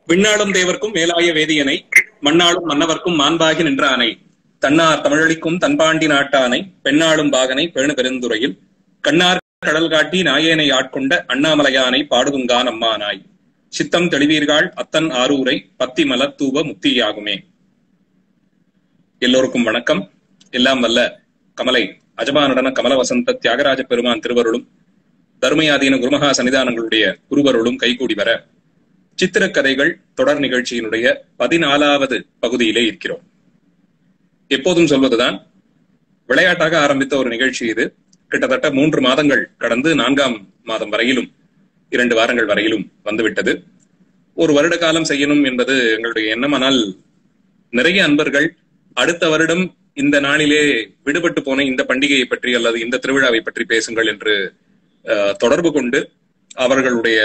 விண்ணாளும் தேவர்க்கும் மேலாய வேதியனை மண்ணாளும் மன்னவர்க்கும் மாண்பாகி நின்ற ஆனை தன்னார் தமிழளிக்கும் தன்பாண்டி நாட்டானை பெண்ணாளும் பாகனை பேணு பெருந்துறையில் கண்ணார் கடல் காட்டி நாயேனை ஆட்கொண்ட அண்ணாமலையானை பாடுதுங்கான் அம்மானாய் சித்தம் தெளிவீர்கள் அத்தன் ஆரூரை பத்தி மலர்த்தூவ முத்தியாகுமே எல்லோருக்கும் வணக்கம் எல்லாம் வல்ல கமலை அஜபானுடன கமல வசந்த தியாகராஜ பெருமான் திருவருளும் தர்மயாதீன குருமகா சன்னிதானங்களுடைய குருவருளும் கைகூடி வர சித்திரக்கதைகள் தொடர் நிகழ்ச்சியினுடைய பதினாலாவது பகுதியிலே இருக்கிறோம் எப்போதும் சொல்வதுதான் விளையாட்டாக ஆரம்பித்த ஒரு நிகழ்ச்சி இது கிட்டத்தட்ட மூன்று மாதங்கள் கடந்து நான்காம் மாதம் வரையிலும் இரண்டு வாரங்கள் வரையிலும் வந்துவிட்டது ஒரு வருட காலம் செய்யணும் என்பது எங்களுடைய எண்ணம் ஆனால் நிறைய அன்பர்கள் அடுத்த வருடம் இந்த நாளிலே விடுபட்டு போன இந்த பண்டிகையை பற்றி அல்லது இந்த திருவிழாவை பற்றி பேசுங்கள் என்று தொடர்பு கொண்டு அவர்களுடைய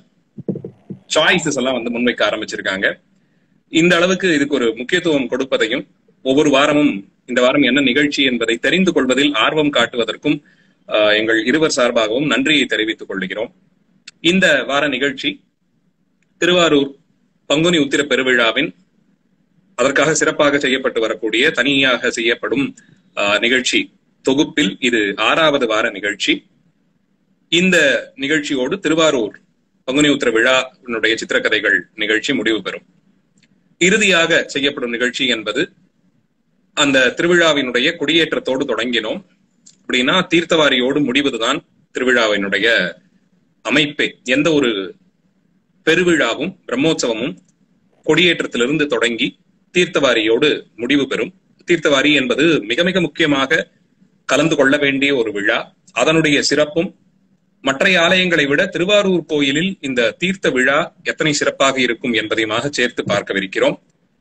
சாய்ஸஸ் எல்லாம் வந்து முன்வைக்க ஆரம்பிச்சிருக்காங்க இந்த அளவுக்கு இதுக்கு ஒரு முக்கியத்துவம் கொடுப்பதையும் ஒவ்வொரு வாரமும் இந்த வாரம் என்ன நிகழ்ச்சி என்பதை தெரிந்து கொள்வதில் ஆர்வம் காட்டுவதற்கும் எங்கள் இருவர் சார்பாகவும் நன்றியை தெரிவித்துக் கொள்கிறோம் இந்த வார நிகழ்ச்சி திருவாரூர் பங்குனி உத்திர பெருவிழாவின் அதற்காக சிறப்பாக செய்யப்பட்டு வரக்கூடிய தனியாக செய்யப்படும் நிகழ்ச்சி தொகுப்பில் இது ஆறாவது வார நிகழ்ச்சி இந்த நிகழ்ச்சியோடு திருவாரூர் பங்குனி உத்திர விழாவினுடைய சித்திரக்கதைகள் நிகழ்ச்சி முடிவு பெறும் இறுதியாக செய்யப்படும் நிகழ்ச்சி என்பது அந்த திருவிழாவினுடைய கொடியேற்றத்தோடு தொடங்கினோம் அப்படின்னா தீர்த்தவாரியோடு முடிவதுதான் திருவிழாவினுடைய அமைப்பே எந்த ஒரு பெருவிழாவும் பிரம்மோற்சவமும் கொடியேற்றத்திலிருந்து தொடங்கி தீர்த்தவாரியோடு முடிவு பெறும் தீர்த்தவாரி என்பது மிக மிக முக்கியமாக கலந்து கொள்ள வேண்டிய ஒரு விழா அதனுடைய சிறப்பும் மற்றைய ஆலயங்களை விட திருவாரூர் கோயிலில் இந்த தீர்த்த விழா எத்தனை சிறப்பாக இருக்கும் என்பதையுமாக சேர்த்து பார்க்கவிருக்கிறோம்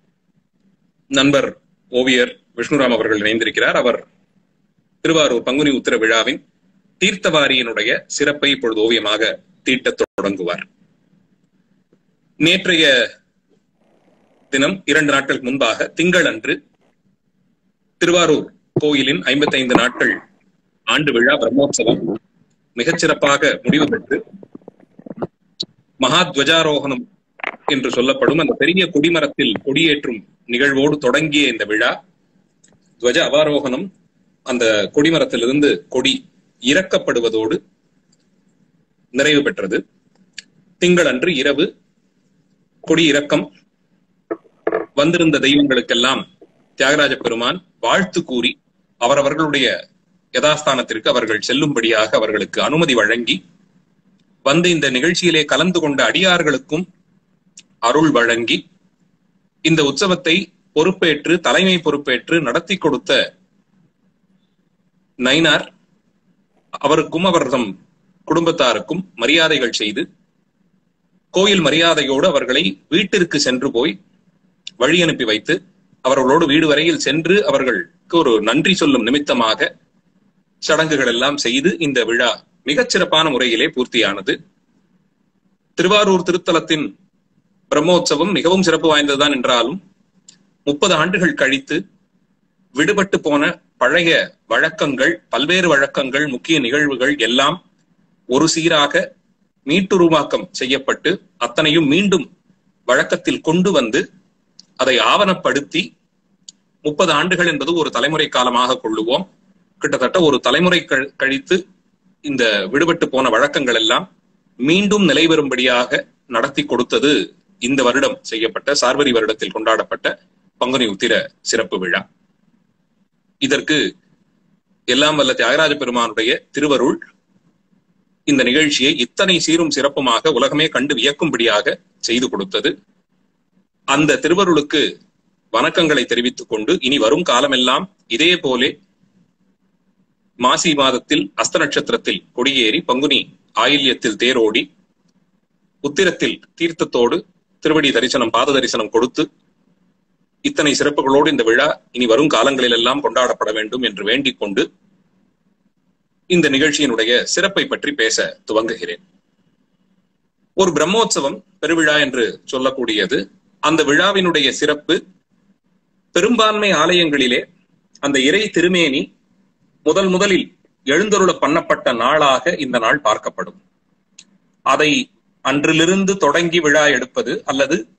நண்பர் ஓவியர் விஷ்ணுராம் அவர்கள் இணைந்திருக்கிறார் அவர் திருவாரூர் பங்குனி உத்திர விழாவின் தீர்த்தவாரியினுடைய சிறப்பை இப்பொழுது ஓவியமாக தீட்டத் தொடங்குவார் நேற்றைய தினம் இரண்டு நாட்களுக்கு முன்பாக திங்கள் அன்று திருவாரூர் கோயிலின் ஐம்பத்தைந்து நாட்கள் ஆண்டு விழா பிரம்மோற்சவம் மிகச்சிறப்பாக முடிவு பெற்று மகா துவஜாரோகணம் என்று சொல்லப்படும் அந்த பெரிய கொடிமரத்தில் கொடியேற்றும் நிகழ்வோடு தொடங்கிய இந்த விழா துவஜ அவாரோகணம் அந்த கொடிமரத்திலிருந்து கொடி இறக்கப்படுவதோடு நிறைவு பெற்றது திங்கள் அன்று இரவு கொடி இறக்கம் வந்திருந்த தெய்வங்களுக்கெல்லாம் தியாகராஜ பெருமான் வாழ்த்து கூறி அவரவர்களுடைய யதாஸ்தானத்திற்கு அவர்கள் செல்லும்படியாக அவர்களுக்கு அனுமதி வழங்கி வந்து இந்த நிகழ்ச்சியிலே கலந்து கொண்ட அடியார்களுக்கும் அருள் வழங்கி இந்த உற்சவத்தை பொறுப்பேற்று தலைமை பொறுப்பேற்று நடத்தி கொடுத்த நைனார் அவருக்கும் அவர்தம் குடும்பத்தாருக்கும் மரியாதைகள் செய்து கோயில் மரியாதையோடு அவர்களை வீட்டிற்கு சென்று போய் வழி அனுப்பி வைத்து அவர்களோடு வீடு வரையில் சென்று அவர்களுக்கு ஒரு நன்றி சொல்லும் நிமித்தமாக சடங்குகள் எல்லாம் செய்து இந்த விழா மிகச் சிறப்பான முறையிலே பூர்த்தியானது திருவாரூர் திருத்தலத்தின் பிரம்மோற்சவம் மிகவும் சிறப்பு வாய்ந்ததுதான் என்றாலும் முப்பது ஆண்டுகள் கழித்து விடுபட்டு போன பழைய வழக்கங்கள் பல்வேறு வழக்கங்கள் முக்கிய நிகழ்வுகள் எல்லாம் ஒரு சீராக மீட்டுருவாக்கம் செய்யப்பட்டு அத்தனையும் மீண்டும் வழக்கத்தில் கொண்டு வந்து அதை ஆவணப்படுத்தி முப்பது ஆண்டுகள் என்பது ஒரு தலைமுறை காலமாக கொள்ளுவோம் கிட்டத்தட்ட ஒரு தலைமுறை கழித்து இந்த விடுபட்டு போன வழக்கங்கள் எல்லாம் மீண்டும் நிலைபெறும்படியாக நடத்தி கொடுத்தது இந்த வருடம் செய்யப்பட்ட சார்வரி வருடத்தில் கொண்டாடப்பட்ட பங்குனி உத்திர சிறப்பு விழா இதற்கு எல்லாம் வல்ல தியாகராஜ பெருமானுடைய திருவருள் இந்த நிகழ்ச்சியை இத்தனை சீரும் சிறப்புமாக உலகமே கண்டு வியக்கும்படியாக செய்து கொடுத்தது அந்த திருவருளுக்கு வணக்கங்களை தெரிவித்துக் கொண்டு இனி வரும் காலமெல்லாம் இதே போலே மாசி மாதத்தில் அஸ்த நட்சத்திரத்தில் கொடியேறி பங்குனி ஆயில்யத்தில் தேரோடி உத்திரத்தில் தீர்த்தத்தோடு திருவடி தரிசனம் பாத தரிசனம் கொடுத்து இத்தனை சிறப்புகளோடு இந்த விழா இனி வரும் காலங்களில் எல்லாம் கொண்டாடப்பட வேண்டும் என்று வேண்டிக் கொண்டு இந்த நிகழ்ச்சியினுடைய சிறப்பை பற்றி பேச துவங்குகிறேன் ஒரு பிரம்மோற்சவம் பெருவிழா என்று சொல்லக்கூடியது அந்த விழாவினுடைய சிறப்பு பெரும்பான்மை ஆலயங்களிலே அந்த இறை திருமேனி முதல் முதலில் எழுந்தருள பண்ணப்பட்ட நாளாக இந்த நாள் பார்க்கப்படும் அதை அன்றிலிருந்து தொடங்கி விழா எடுப்பது அல்லது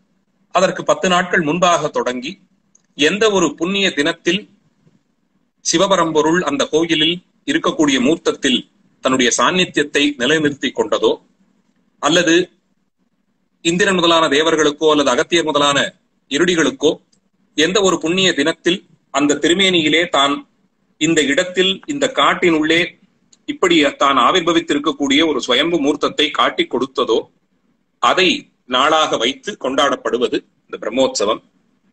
அதற்கு பத்து நாட்கள் முன்பாக தொடங்கி எந்த ஒரு புண்ணிய தினத்தில் சிவபரம்பொருள் அந்த கோயிலில் இருக்கக்கூடிய மூர்த்தத்தில் தன்னுடைய சாநித்தியத்தை நிலைநிறுத்திக் கொண்டதோ அல்லது இந்திரன் முதலான தேவர்களுக்கோ அல்லது அகத்தியர் முதலான இருடிகளுக்கோ எந்த ஒரு புண்ணிய தினத்தில் அந்த திருமேனியிலே தான் இந்த இடத்தில் இந்த காட்டினுள்ளே இப்படி தான் ஆவிர்வவித்திருக்கக்கூடிய ஒரு சுயம்பு மூர்த்தத்தை காட்டி கொடுத்ததோ அதை நாளாக வைத்து கொண்டாடப்படுவது இந்த பிரம்மோற்சவம்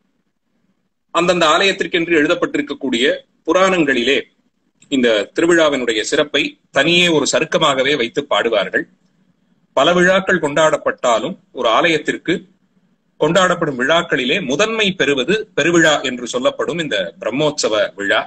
அந்தந்த ஆலயத்திற்கென்று எழுதப்பட்டிருக்கக்கூடிய புராணங்களிலே இந்த திருவிழாவினுடைய சிறப்பை தனியே ஒரு சருக்கமாகவே வைத்து பாடுவார்கள் பல விழாக்கள் கொண்டாடப்பட்டாலும் ஒரு ஆலயத்திற்கு கொண்டாடப்படும் விழாக்களிலே முதன்மை பெறுவது பெருவிழா என்று சொல்லப்படும் இந்த பிரம்மோற்சவ விழா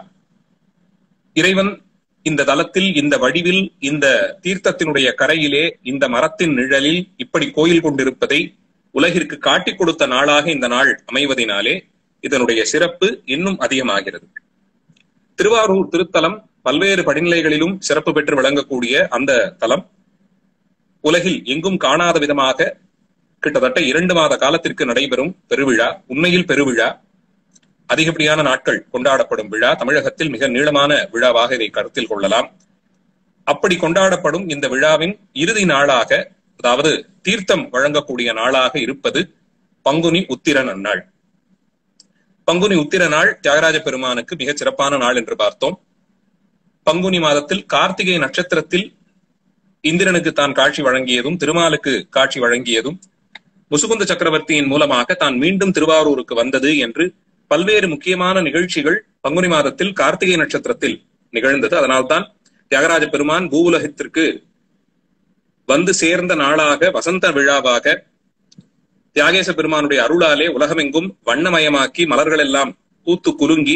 இறைவன் இந்த தலத்தில் இந்த வடிவில் இந்த தீர்த்தத்தினுடைய கரையிலே இந்த மரத்தின் நிழலில் இப்படி கோயில் கொண்டிருப்பதை உலகிற்கு காட்டிக் கொடுத்த நாளாக இந்த நாள் அமைவதினாலே இதனுடைய சிறப்பு இன்னும் அதிகமாகிறது திருவாரூர் திருத்தலம் பல்வேறு படிநிலைகளிலும் சிறப்பு பெற்று விளங்கக்கூடிய அந்த தலம் உலகில் எங்கும் காணாத விதமாக கிட்டத்தட்ட இரண்டு மாத காலத்திற்கு நடைபெறும் பெருவிழா உண்மையில் பெருவிழா அதிகப்படியான நாட்கள் கொண்டாடப்படும் விழா தமிழகத்தில் மிக நீளமான விழாவாக இதை கருத்தில் கொள்ளலாம் அப்படி கொண்டாடப்படும் இந்த விழாவின் இறுதி நாளாக அதாவது தீர்த்தம் வழங்கக்கூடிய நாளாக இருப்பது பங்குனி உத்திர நன்னாள் பங்குனி உத்திர நாள் தியாகராஜ பெருமானுக்கு மிகச் சிறப்பான நாள் என்று பார்த்தோம் பங்குனி மாதத்தில் கார்த்திகை நட்சத்திரத்தில் இந்திரனுக்கு தான் காட்சி வழங்கியதும் திருமாலுக்கு காட்சி வழங்கியதும் முசுகுந்த சக்கரவர்த்தியின் மூலமாக தான் மீண்டும் திருவாரூருக்கு வந்தது என்று பல்வேறு முக்கியமான நிகழ்ச்சிகள் பங்குனி மாதத்தில் கார்த்திகை நட்சத்திரத்தில் நிகழ்ந்தது அதனால்தான் தியாகராஜ பெருமான் பூவுலகத்திற்கு வந்து சேர்ந்த நாளாக வசந்த விழாவாக தியாகேச பெருமானுடைய அருளாலே உலகமெங்கும் வண்ணமயமாக்கி மலர்கள் எல்லாம் பூத்து குலுங்கி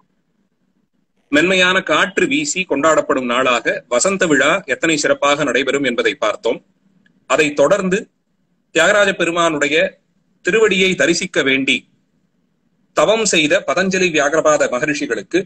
மென்மையான காற்று வீசி கொண்டாடப்படும் நாளாக வசந்த விழா எத்தனை சிறப்பாக நடைபெறும் என்பதை பார்த்தோம் அதை தொடர்ந்து தியாகராஜ பெருமானுடைய திருவடியை தரிசிக்க வேண்டி தவம் செய்த பதஞ்சலி வியாகரபாத மகரிஷிகளுக்கு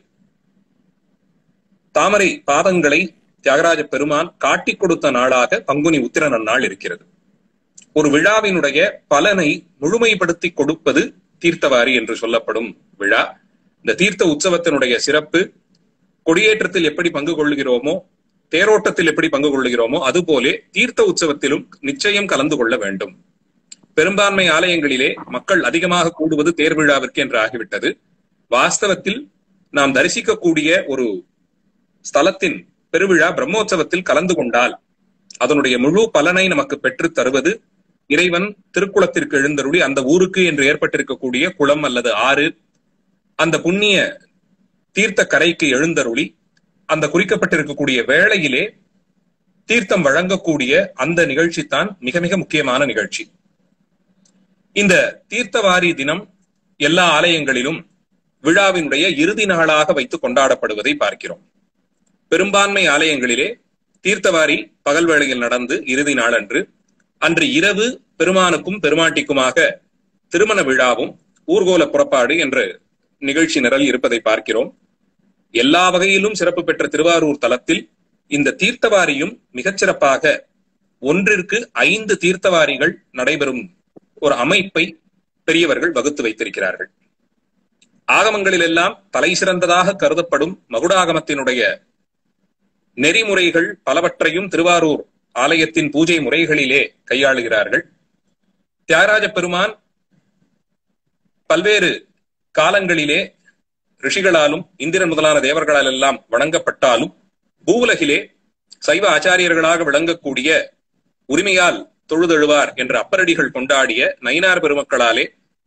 தாமரை பாதங்களை தியாகராஜ பெருமான் காட்டிக் கொடுத்த நாளாக பங்குனி உத்திர நன்னாள் இருக்கிறது ஒரு விழாவினுடைய பலனை முழுமைப்படுத்தி கொடுப்பது தீர்த்தவாரி என்று சொல்லப்படும் விழா இந்த தீர்த்த உற்சவத்தினுடைய சிறப்பு கொடியேற்றத்தில் எப்படி பங்கு கொள்கிறோமோ தேரோட்டத்தில் எப்படி பங்கு கொள்கிறோமோ அதுபோலே தீர்த்த உற்சவத்திலும் நிச்சயம் கலந்து கொள்ள வேண்டும் பெரும்பான்மை ஆலயங்களிலே மக்கள் அதிகமாக கூடுவது தேர் விழாவிற்கு என்று ஆகிவிட்டது வாஸ்தவத்தில் நாம் தரிசிக்கக்கூடிய ஒரு ஸ்தலத்தின் பெருவிழா பிரம்மோற்சவத்தில் கலந்து கொண்டால் அதனுடைய முழு பலனை நமக்கு பெற்று தருவது இறைவன் திருக்குளத்திற்கு எழுந்தருளி அந்த ஊருக்கு என்று ஏற்பட்டிருக்கக்கூடிய குளம் அல்லது ஆறு அந்த புண்ணிய தீர்த்த கரைக்கு எழுந்தருளி அந்த குறிக்கப்பட்டிருக்கக்கூடிய வேளையிலே தீர்த்தம் வழங்கக்கூடிய அந்த நிகழ்ச்சி தான் மிக மிக முக்கியமான நிகழ்ச்சி இந்த தீர்த்தவாரி தினம் எல்லா ஆலயங்களிலும் விழாவினுடைய இறுதி நாளாக வைத்து கொண்டாடப்படுவதை பார்க்கிறோம் பெரும்பான்மை ஆலயங்களிலே தீர்த்தவாரி பகல் வேளையில் நடந்து இறுதி நாள் அன்று அன்று இரவு பெருமானுக்கும் பெருமாட்டிக்குமாக திருமண விழாவும் ஊர்கோல புறப்பாடு என்ற நிகழ்ச்சி நிரல் இருப்பதை பார்க்கிறோம் எல்லா வகையிலும் சிறப்பு பெற்ற திருவாரூர் தலத்தில் இந்த தீர்த்தவாரியும் மிகச்சிறப்பாக ஒன்றிற்கு ஐந்து தீர்த்தவாரிகள் நடைபெறும் ஒரு அமைப்பை பெரியவர்கள் வகுத்து வைத்திருக்கிறார்கள் ஆகமங்களில் எல்லாம் தலை சிறந்ததாக கருதப்படும் மகுடாகமத்தினுடைய நெறிமுறைகள் பலவற்றையும் திருவாரூர் ஆலயத்தின் பூஜை முறைகளிலே கையாளுகிறார்கள் தியாகராஜ பெருமான் பல்வேறு காலங்களிலே ரிஷிகளாலும் இந்திரன் முதலான தேவர்களால் எல்லாம் வணங்கப்பட்டாலும் பூவுலகிலே சைவ ஆச்சாரியர்களாக விளங்கக்கூடிய உரிமையால் தொழுதெழுவார் என்ற அப்பரடிகள் கொண்டாடிய நயினார் பெருமக்களாலே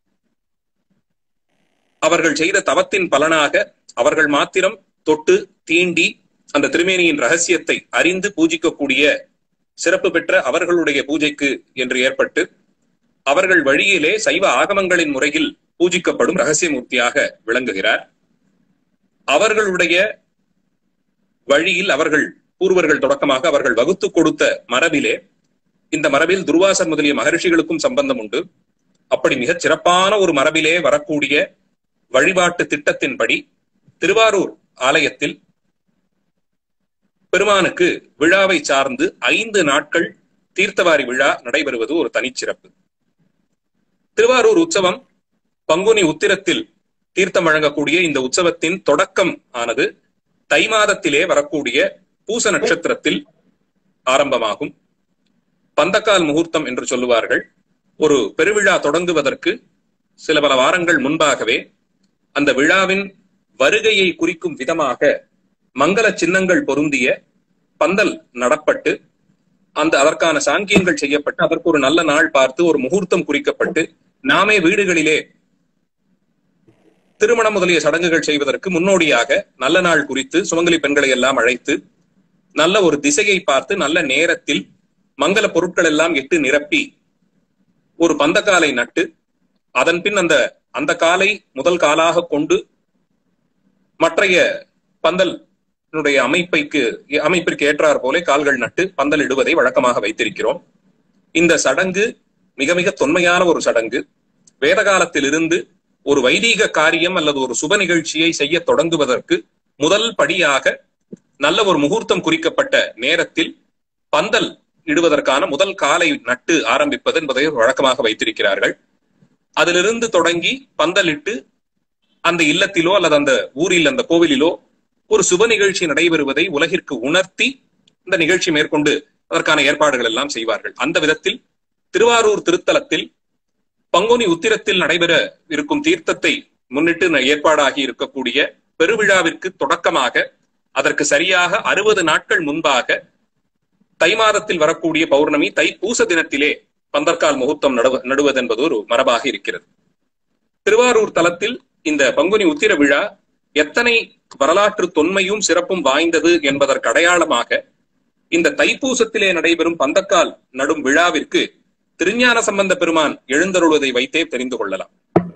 அவர்கள் செய்த தவத்தின் பலனாக அவர்கள் மாத்திரம் தொட்டு தீண்டி அந்த திருமேனியின் ரகசியத்தை அறிந்து பூஜிக்கக்கூடிய சிறப்பு பெற்ற அவர்களுடைய பூஜைக்கு என்று ஏற்பட்டு அவர்கள் வழியிலே சைவ ஆகமங்களின் முறையில் பூஜிக்கப்படும் ரகசியமூர்த்தியாக விளங்குகிறார் அவர்களுடைய வழியில் அவர்கள் பூர்வர்கள் தொடக்கமாக அவர்கள் வகுத்து கொடுத்த மரபிலே இந்த மரபில் துர்வாசர் முதலிய மகர்ஷிகளுக்கும் சம்பந்தம் உண்டு அப்படி மிகச் சிறப்பான ஒரு மரபிலே வரக்கூடிய வழிபாட்டு திட்டத்தின்படி திருவாரூர் ஆலயத்தில் பெருமானுக்கு விழாவை சார்ந்து ஐந்து நாட்கள் தீர்த்தவாரி விழா நடைபெறுவது ஒரு தனிச்சிறப்பு திருவாரூர் உற்சவம் பங்குனி உத்திரத்தில் தீர்த்தம் வழங்கக்கூடிய இந்த உற்சவத்தின் தொடக்கம் ஆனது தை மாதத்திலே வரக்கூடிய பூச நட்சத்திரத்தில் ஆரம்பமாகும் பந்தக்கால் முகூர்த்தம் என்று சொல்லுவார்கள் ஒரு பெருவிழா தொடங்குவதற்கு சில பல வாரங்கள் முன்பாகவே அந்த விழாவின் வருகையை குறிக்கும் விதமாக மங்கள சின்னங்கள் பொருந்திய பந்தல் நடப்பட்டு அந்த அதற்கான சாங்கியங்கள் செய்யப்பட்டு அதற்கு ஒரு நல்ல நாள் பார்த்து ஒரு முகூர்த்தம் குறிக்கப்பட்டு நாமே வீடுகளிலே திருமணம் முதலிய சடங்குகள் செய்வதற்கு முன்னோடியாக நல்ல நாள் குறித்து சுமங்கலி பெண்களை எல்லாம் அழைத்து நல்ல ஒரு திசையை பார்த்து நல்ல நேரத்தில் மங்கள பொருட்கள் எல்லாம் இட்டு நிரப்பி ஒரு பந்தக்காலை நட்டு அதன் பின் அந்த அந்த காலை முதல் காலாக கொண்டு மற்றைய பந்தல் அமைப்பைக்கு அமைப்பிற்கு ஏற்றார் போல கால்கள் நட்டு பந்தல் இடுவதை வழக்கமாக வைத்திருக்கிறோம் இந்த சடங்கு மிக மிக தொன்மையான ஒரு சடங்கு வேத காலத்திலிருந்து ஒரு வைதீக காரியம் அல்லது ஒரு சுப நிகழ்ச்சியை செய்ய தொடங்குவதற்கு முதல் படியாக நல்ல ஒரு முகூர்த்தம் குறிக்கப்பட்ட நேரத்தில் பந்தல் இடுவதற்கான முதல் காலை நட்டு ஆரம்பிப்பது என்பதை வழக்கமாக வைத்திருக்கிறார்கள் அதிலிருந்து தொடங்கி பந்தலிட்டு அந்த இல்லத்திலோ அல்லது அந்த ஊரில் அந்த கோவிலிலோ ஒரு சுப நிகழ்ச்சி நடைபெறுவதை உலகிற்கு உணர்த்தி இந்த நிகழ்ச்சி மேற்கொண்டு அதற்கான ஏற்பாடுகள் எல்லாம் செய்வார்கள் அந்த விதத்தில் திருவாரூர் திருத்தலத்தில் பங்குனி உத்திரத்தில் நடைபெற இருக்கும் தீர்த்தத்தை முன்னிட்டு ஏற்பாடாகி இருக்கக்கூடிய பெருவிழாவிற்கு தொடக்கமாக அதற்கு சரியாக அறுபது நாட்கள் முன்பாக தை மாதத்தில் வரக்கூடிய பௌர்ணமி தை பூச தினத்திலே பந்தற்கால் முகூர்த்தம் நடுவது என்பது ஒரு மரபாக இருக்கிறது திருவாரூர் தலத்தில் இந்த பங்குனி உத்திர விழா எத்தனை வரலாற்று தொன்மையும் சிறப்பும் வாய்ந்தது என்பதற்கு அடையாளமாக இந்த தைப்பூசத்திலே நடைபெறும் பந்தக்கால் நடும் விழாவிற்கு திருஞான சம்பந்த பெருமான் எழுந்தருள்வதை வைத்தே தெரிந்து கொள்ளலாம்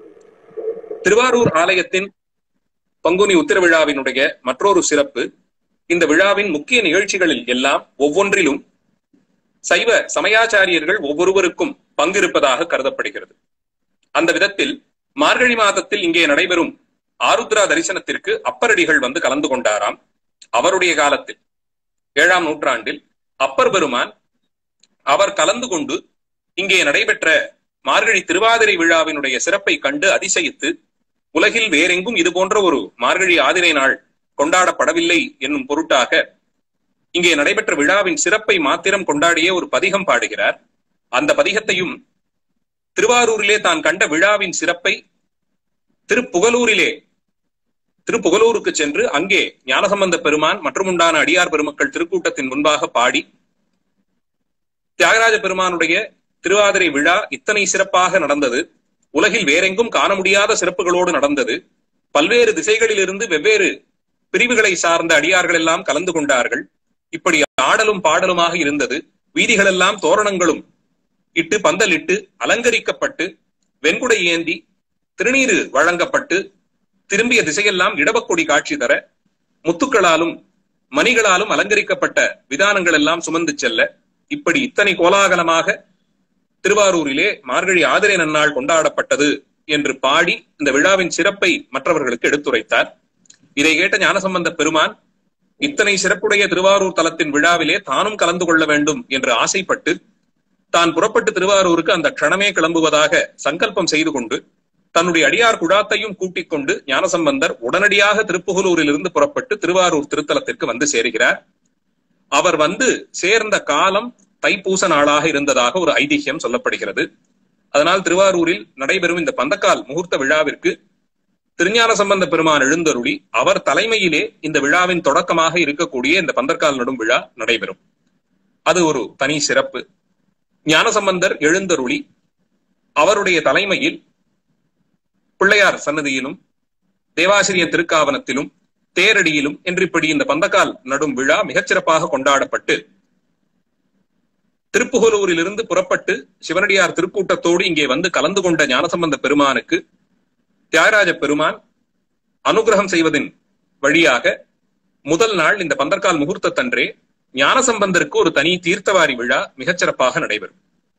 திருவாரூர் ஆலயத்தின் பங்குனி உத்திர விழாவினுடைய மற்றொரு சிறப்பு இந்த விழாவின் முக்கிய நிகழ்ச்சிகளில் எல்லாம் ஒவ்வொன்றிலும் சைவ சமயாச்சாரியர்கள் ஒவ்வொருவருக்கும் பங்கிருப்பதாக கருதப்படுகிறது அந்த விதத்தில் மார்கழி மாதத்தில் இங்கே நடைபெறும் ஆருத்ரா தரிசனத்திற்கு அப்பரடிகள் வந்து கலந்து கொண்டாராம் அவருடைய காலத்தில் ஏழாம் நூற்றாண்டில் அப்பர் பெருமான் அவர் கலந்து கொண்டு இங்கே நடைபெற்ற மார்கழி திருவாதிரை விழாவினுடைய சிறப்பை கண்டு அதிசயித்து உலகில் வேறெங்கும் இது போன்ற ஒரு மார்கழி ஆதிரை நாள் கொண்டாடப்படவில்லை என்னும் பொருட்டாக இங்கே நடைபெற்ற விழாவின் சிறப்பை மாத்திரம் கொண்டாடிய ஒரு பதிகம் பாடுகிறார் அந்த பதிகத்தையும் திருவாரூரிலே தான் கண்ட விழாவின் சிறப்பை திருப்புகலூரிலே திருப்புகலூருக்கு சென்று அங்கே ஞானசம்பந்த பெருமான் மற்றும் உண்டான அடியார் பெருமக்கள் திருக்கூட்டத்தின் முன்பாக பாடி தியாகராஜ பெருமானுடைய திருவாதிரை விழா இத்தனை சிறப்பாக நடந்தது உலகில் வேறெங்கும் காண முடியாத சிறப்புகளோடு நடந்தது பல்வேறு திசைகளிலிருந்து வெவ்வேறு பிரிவுகளை சார்ந்த அடியார்கள் எல்லாம் கலந்து கொண்டார்கள் இப்படி ஆடலும் பாடலுமாக இருந்தது வீதிகள் எல்லாம் தோரணங்களும் இட்டு பந்தலிட்டு அலங்கரிக்கப்பட்டு வெண்குடை ஏந்தி திருநீரு வழங்கப்பட்டு திரும்பிய திசையெல்லாம் இடவக்கொடி காட்சி தர முத்துக்களாலும் மணிகளாலும் அலங்கரிக்கப்பட்ட விதானங்கள் எல்லாம் சுமந்து செல்ல இப்படி இத்தனை கோலாகலமாக திருவாரூரிலே மார்கழி ஆதிரை நன்னாள் கொண்டாடப்பட்டது என்று பாடி இந்த விழாவின் சிறப்பை மற்றவர்களுக்கு எடுத்துரைத்தார் இதை கேட்ட ஞானசம்பந்த பெருமான் இத்தனை சிறப்புடைய திருவாரூர் தலத்தின் விழாவிலே தானும் கலந்து கொள்ள வேண்டும் என்று ஆசைப்பட்டு தான் புறப்பட்டு திருவாரூருக்கு அந்த க்ஷணமே கிளம்புவதாக சங்கல்பம் செய்து கொண்டு தன்னுடைய அடியார் குழாத்தையும் கூட்டிக் கொண்டு ஞானசம்பந்தர் உடனடியாக திருப்புகலூரில் இருந்து புறப்பட்டு திருவாரூர் திருத்தலத்திற்கு வந்து சேருகிறார் அவர் வந்து சேர்ந்த காலம் தைப்பூச நாளாக இருந்ததாக ஒரு ஐதிஹ்யம் சொல்லப்படுகிறது அதனால் திருவாரூரில் நடைபெறும் இந்த பந்தக்கால் முகூர்த்த விழாவிற்கு திருஞான சம்பந்த பெருமான் எழுந்தருளி அவர் தலைமையிலே இந்த விழாவின் தொடக்கமாக இருக்கக்கூடிய இந்த பந்தற்கால் நடும் விழா நடைபெறும் அது ஒரு தனி சிறப்பு ஞானசம்பந்தர் எழுந்தருளி அவருடைய தலைமையில் பிள்ளையார் சன்னதியிலும் தேவாசிரிய திருக்காவனத்திலும் தேரடியிலும் என்று இப்படி இந்த பந்தக்கால் நடும் விழா மிகச்சிறப்பாக கொண்டாடப்பட்டு திருப்புகலூரிலிருந்து புறப்பட்டு சிவனடியார் திருக்கூட்டத்தோடு இங்கே வந்து கலந்து கொண்ட ஞானசம்பந்த பெருமானுக்கு தியாகராஜ பெருமான் அனுகிரகம் செய்வதின் வழியாக முதல் நாள் இந்த பந்தற்கால் முகூர்த்தத்தன்றே ஞானசம்பந்தருக்கு ஒரு தனி தீர்த்தவாரி விழா மிகச்சிறப்பாக நடைபெறும்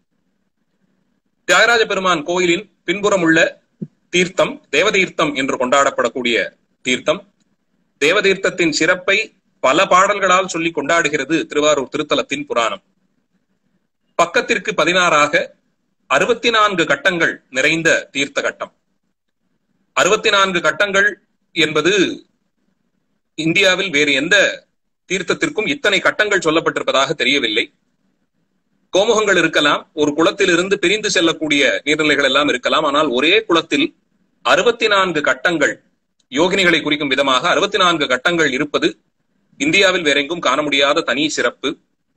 தியாகராஜ பெருமான் கோயிலின் பின்புறம் உள்ள தீர்த்தம் தேவதீர்த்தம் என்று கொண்டாடப்படக்கூடிய தீர்த்தம் தேவதீர்த்தத்தின் சிறப்பை பல பாடல்களால் சொல்லி கொண்டாடுகிறது திருவாரூர் திருத்தலத்தின் புராணம் பக்கத்திற்கு பதினாறாக அறுபத்தி நான்கு கட்டங்கள் நிறைந்த தீர்த்த கட்டம் அறுபத்தி நான்கு கட்டங்கள் என்பது இந்தியாவில் வேறு எந்த தீர்த்தத்திற்கும் இத்தனை கட்டங்கள் சொல்லப்பட்டிருப்பதாக தெரியவில்லை கோமுகங்கள் இருக்கலாம் ஒரு குளத்தில் இருந்து பிரிந்து செல்லக்கூடிய நீர்நிலைகள் எல்லாம் இருக்கலாம் ஆனால் ஒரே குளத்தில் அறுபத்தி நான்கு கட்டங்கள் யோகினிகளை குறிக்கும் விதமாக அறுபத்தி நான்கு கட்டங்கள் இருப்பது இந்தியாவில் வேறெங்கும் காண முடியாத தனி சிறப்பு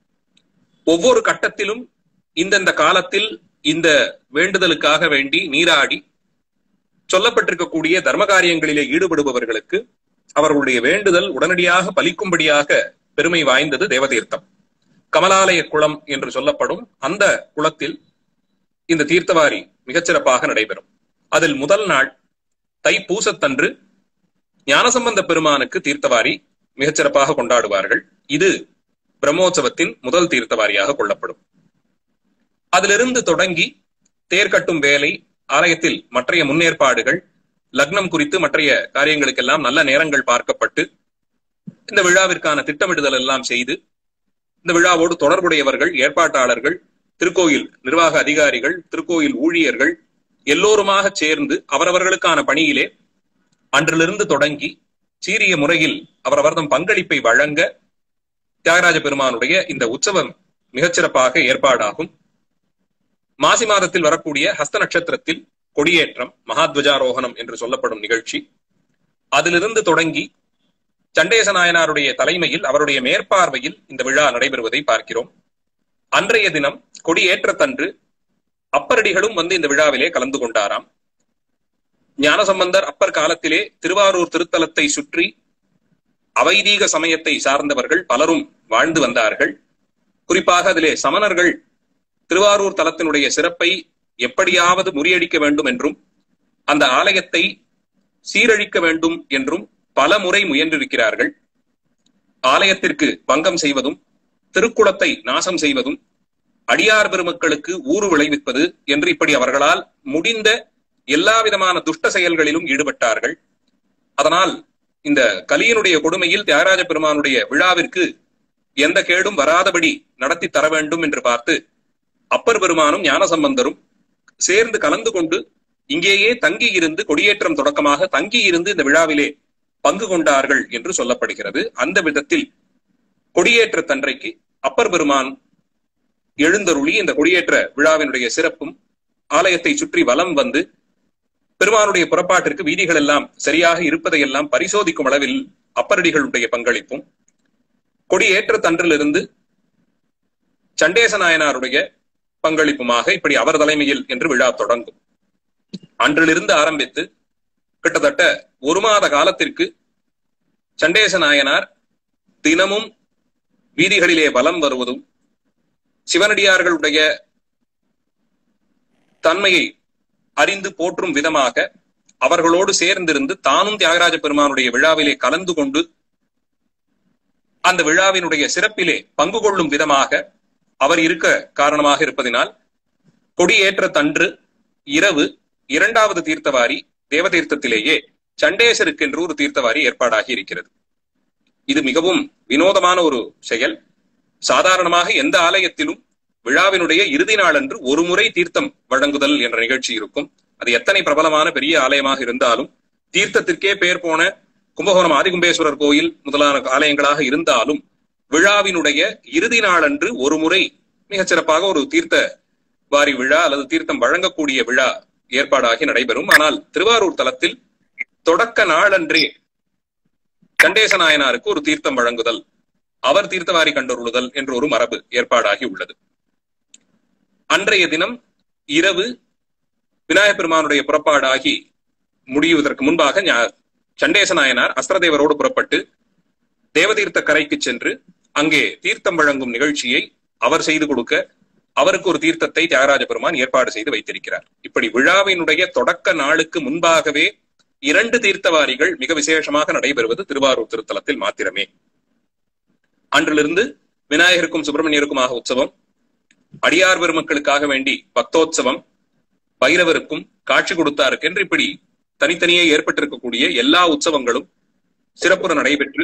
ஒவ்வொரு கட்டத்திலும் இந்தந்த காலத்தில் இந்த வேண்டுதலுக்காக வேண்டி நீராடி சொல்லப்பட்டிருக்கக்கூடிய தர்ம காரியங்களிலே ஈடுபடுபவர்களுக்கு அவர்களுடைய வேண்டுதல் உடனடியாக பலிக்கும்படியாக பெருமை வாய்ந்தது தேவதீர்த்தம் கமலாலய குளம் என்று சொல்லப்படும் அந்த குளத்தில் இந்த தீர்த்தவாரி மிகச்சிறப்பாக நடைபெறும் அதில் முதல் நாள் தைப்பூசத்தன்று ஞானசம்பந்த பெருமானுக்கு தீர்த்தவாரி மிகச்சிறப்பாக கொண்டாடுவார்கள் இது பிரம்மோற்சவத்தின் முதல் தீர்த்தவாரியாக கொள்ளப்படும் அதிலிருந்து தொடங்கி தேர் கட்டும் வேலை ஆலயத்தில் மற்றைய முன்னேற்பாடுகள் லக்னம் குறித்து மற்றைய காரியங்களுக்கெல்லாம் நல்ல நேரங்கள் பார்க்கப்பட்டு இந்த விழாவிற்கான திட்டமிடுதல் எல்லாம் செய்து இந்த விழாவோடு தொடர்புடையவர்கள் ஏற்பாட்டாளர்கள் திருக்கோயில் நிர்வாக அதிகாரிகள் திருக்கோயில் ஊழியர்கள் எல்லோருமாக சேர்ந்து அவரவர்களுக்கான பணியிலே அன்றிலிருந்து தொடங்கி சீரிய முறையில் அவரவர்தம் பங்களிப்பை வழங்க தியாகராஜ பெருமானுடைய இந்த உற்சவம் மிகச்சிறப்பாக ஏற்பாடாகும் மாசி மாதத்தில் வரக்கூடிய ஹஸ்த நட்சத்திரத்தில் கொடியேற்றம் மகாத்வஜாரோகணம் என்று சொல்லப்படும் நிகழ்ச்சி அதிலிருந்து தொடங்கி சண்டேச நாயனாருடைய தலைமையில் அவருடைய மேற்பார்வையில் இந்த விழா நடைபெறுவதை பார்க்கிறோம் அன்றைய தினம் கொடியேற்றத்தன்று அப்பரடிகளும் வந்து இந்த விழாவிலே கலந்து கொண்டாராம் ஞானசம்பந்தர் அப்பர் காலத்திலே திருவாரூர் திருத்தலத்தை சுற்றி அவைதீக சமயத்தை சார்ந்தவர்கள் பலரும் வாழ்ந்து வந்தார்கள் குறிப்பாக அதிலே சமணர்கள் திருவாரூர் தலத்தினுடைய சிறப்பை எப்படியாவது முறியடிக்க வேண்டும் என்றும் அந்த ஆலயத்தை சீரழிக்க வேண்டும் என்றும் பல முறை முயன்றிருக்கிறார்கள் ஆலயத்திற்கு பங்கம் செய்வதும் திருக்குளத்தை நாசம் செய்வதும் அடியார் பெருமக்களுக்கு ஊறு விளைவிப்பது என்று இப்படி அவர்களால் முடிந்த எல்லா விதமான துஷ்ட செயல்களிலும் ஈடுபட்டார்கள் அதனால் இந்த கலியினுடைய கொடுமையில் தியாகராஜ பெருமானுடைய விழாவிற்கு எந்த கேடும் வராதபடி நடத்தி தர வேண்டும் என்று பார்த்து அப்பர் பெருமானும் ஞானசம்பந்தரும் சேர்ந்து கலந்து கொண்டு இங்கேயே தங்கி இருந்து கொடியேற்றம் தொடக்கமாக தங்கி இருந்து இந்த விழாவிலே பங்கு கொண்டார்கள் என்று சொல்லப்படுகிறது அந்த விதத்தில் கொடியேற்ற தன்றைக்கு அப்பர் பெருமான் எழுந்தருளி இந்த கொடியேற்ற விழாவினுடைய சிறப்பும் ஆலயத்தை சுற்றி வலம் வந்து பெருமானுடைய புறப்பாட்டிற்கு வீதிகள் எல்லாம் சரியாக இருப்பதையெல்லாம் பரிசோதிக்கும் அளவில் அப்பரடிகளுடைய பங்களிப்பும் கொடியேற்ற தன்றிலிருந்து சண்டேச நாயனாருடைய பங்களிப்புமாக இப்படி அவர் தலைமையில் என்று விழா தொடங்கும் அன்றிலிருந்து ஆரம்பித்து கிட்டத்தட்ட ஒரு மாத காலத்திற்கு சண்டேச நாயனார் தினமும் வீதிகளிலே வலம் வருவதும் சிவனடியார்களுடைய தன்மையை அறிந்து போற்றும் விதமாக அவர்களோடு சேர்ந்திருந்து தானும் தியாகராஜ பெருமானுடைய விழாவிலே கலந்து கொண்டு அந்த விழாவினுடைய சிறப்பிலே பங்கு கொள்ளும் விதமாக அவர் இருக்க காரணமாக இருப்பதினால் கொடியேற்ற தன்று இரவு இரண்டாவது தீர்த்தவாரி தேவதீர்த்தத்திலேயே சண்டேசருக்கென்று ஒரு தீர்த்தவாரி ஏற்பாடாகி இருக்கிறது இது மிகவும் வினோதமான ஒரு செயல் சாதாரணமாக எந்த ஆலயத்திலும் விழாவினுடைய இறுதி நாளன்று ஒரு முறை தீர்த்தம் வழங்குதல் என்ற நிகழ்ச்சி இருக்கும் அது எத்தனை பிரபலமான பெரிய ஆலயமாக இருந்தாலும் தீர்த்தத்திற்கே பெயர் போன கும்பகோணம் ஆதிகும்பேஸ்வரர் கோயில் முதலான ஆலயங்களாக இருந்தாலும் விழாவினுடைய இறுதி நாளன்று ஒரு முறை மிகச் சிறப்பாக ஒரு தீர்த்த வாரி விழா அல்லது தீர்த்தம் வழங்கக்கூடிய விழா ஏற்பாடாகி நடைபெறும் ஆனால் திருவாரூர் தலத்தில் தொடக்க நாளன்றே கண்டேச நாயனாருக்கு ஒரு தீர்த்தம் வழங்குதல் அவர் தீர்த்தவாரி கண்டொருளுதல் என்ற ஒரு மரபு ஏற்பாடாகி உள்ளது அன்றைய தினம் இரவு விநாயகப் பெருமானுடைய புறப்பாடாகி முடிவதற்கு முன்பாக சண்டேச நாயனார் அஸ்திரதேவரோடு புறப்பட்டு தேவதீர்த்த கரைக்கு சென்று அங்கே தீர்த்தம் வழங்கும் நிகழ்ச்சியை அவர் செய்து கொடுக்க அவருக்கு ஒரு தீர்த்தத்தை தியாகராஜ பெருமான் ஏற்பாடு செய்து வைத்திருக்கிறார் இப்படி விழாவினுடைய தொடக்க நாளுக்கு முன்பாகவே இரண்டு தீர்த்தவாரிகள் மிக விசேஷமாக நடைபெறுவது திருவாரூர் திருத்தலத்தில் மாத்திரமே அன்றிலிருந்து விநாயகருக்கும் சுப்பிரமணியருக்குமாக உற்சவம் அடியார் பெருமக்களுக்காக வேண்டி பக்தோத்சவம் பைரவருக்கும் காட்சி கொடுத்தாருக்கு என்று இப்படி தனித்தனியே ஏற்பட்டிருக்கக்கூடிய எல்லா உற்சவங்களும் சிறப்புற நடைபெற்று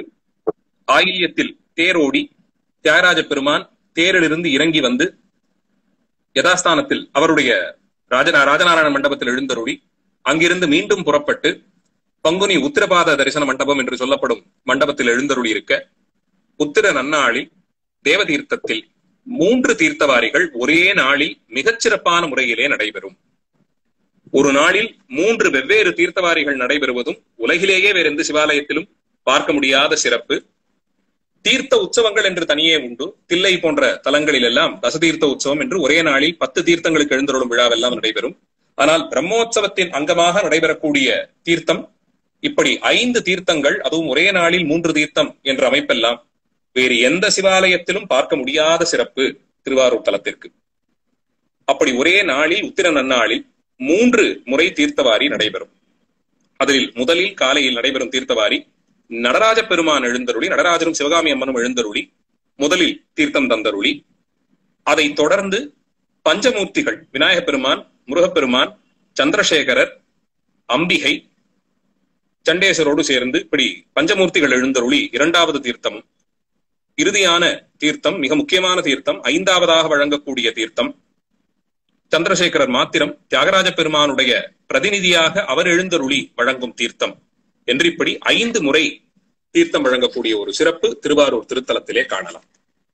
ஆயில்யத்தில் தேரோடி தியாகராஜ பெருமான் தேரிலிருந்து இறங்கி வந்து யதாஸ்தானத்தில் அவருடைய ராஜனா ராஜநாராயண மண்டபத்தில் எழுந்தருளி அங்கிருந்து மீண்டும் புறப்பட்டு பங்குனி உத்திரபாத தரிசன மண்டபம் என்று சொல்லப்படும் மண்டபத்தில் எழுந்தருளி இருக்க உத்திர நன்னாளில் தேவதீர்த்தத்தில் மூன்று தீர்த்தவாரிகள் ஒரே நாளில் மிகச்சிறப்பான முறையிலே நடைபெறும் ஒரு நாளில் மூன்று வெவ்வேறு தீர்த்தவாரிகள் நடைபெறுவதும் உலகிலேயே வேற எந்த சிவாலயத்திலும் பார்க்க முடியாத சிறப்பு தீர்த்த உற்சவங்கள் என்று தனியே உண்டு தில்லை போன்ற தலங்களில் எல்லாம் தசதீர்த்த உற்சவம் என்று ஒரே நாளில் பத்து தீர்த்தங்களுக்கு எழுந்தருளும் விழாவெல்லாம் நடைபெறும் ஆனால் பிரம்மோற்சவத்தின் அங்கமாக நடைபெறக்கூடிய தீர்த்தம் இப்படி ஐந்து தீர்த்தங்கள் அதுவும் ஒரே நாளில் மூன்று தீர்த்தம் என்ற அமைப்பெல்லாம் வேறு எந்த சிவாலயத்திலும் பார்க்க முடியாத சிறப்பு திருவாரூர் தலத்திற்கு அப்படி ஒரே நாளில் உத்திர நன்னாளில் மூன்று முறை தீர்த்தவாரி நடைபெறும் அதில் முதலில் காலையில் நடைபெறும் தீர்த்தவாரி நடராஜ பெருமான் எழுந்தருளி நடராஜரும் சிவகாமி அம்மனும் எழுந்தருளி முதலில் தீர்த்தம் தந்தருளி அதைத் தொடர்ந்து பஞ்சமூர்த்திகள் விநாயக பெருமான் முருகப்பெருமான் சந்திரசேகரர் அம்பிகை சண்டேசரோடு சேர்ந்து இப்படி பஞ்சமூர்த்திகள் எழுந்தருளி இரண்டாவது தீர்த்தமும் இறுதியான தீர்த்தம் மிக முக்கியமான தீர்த்தம் ஐந்தாவதாக வழங்கக்கூடிய தீர்த்தம் சந்திரசேகரர் மாத்திரம் தியாகராஜ பெருமானுடைய பிரதிநிதியாக அவர் எழுந்தருளி வழங்கும் தீர்த்தம் என்று இப்படி ஐந்து முறை தீர்த்தம் வழங்கக்கூடிய ஒரு சிறப்பு திருவாரூர் திருத்தலத்திலே காணலாம்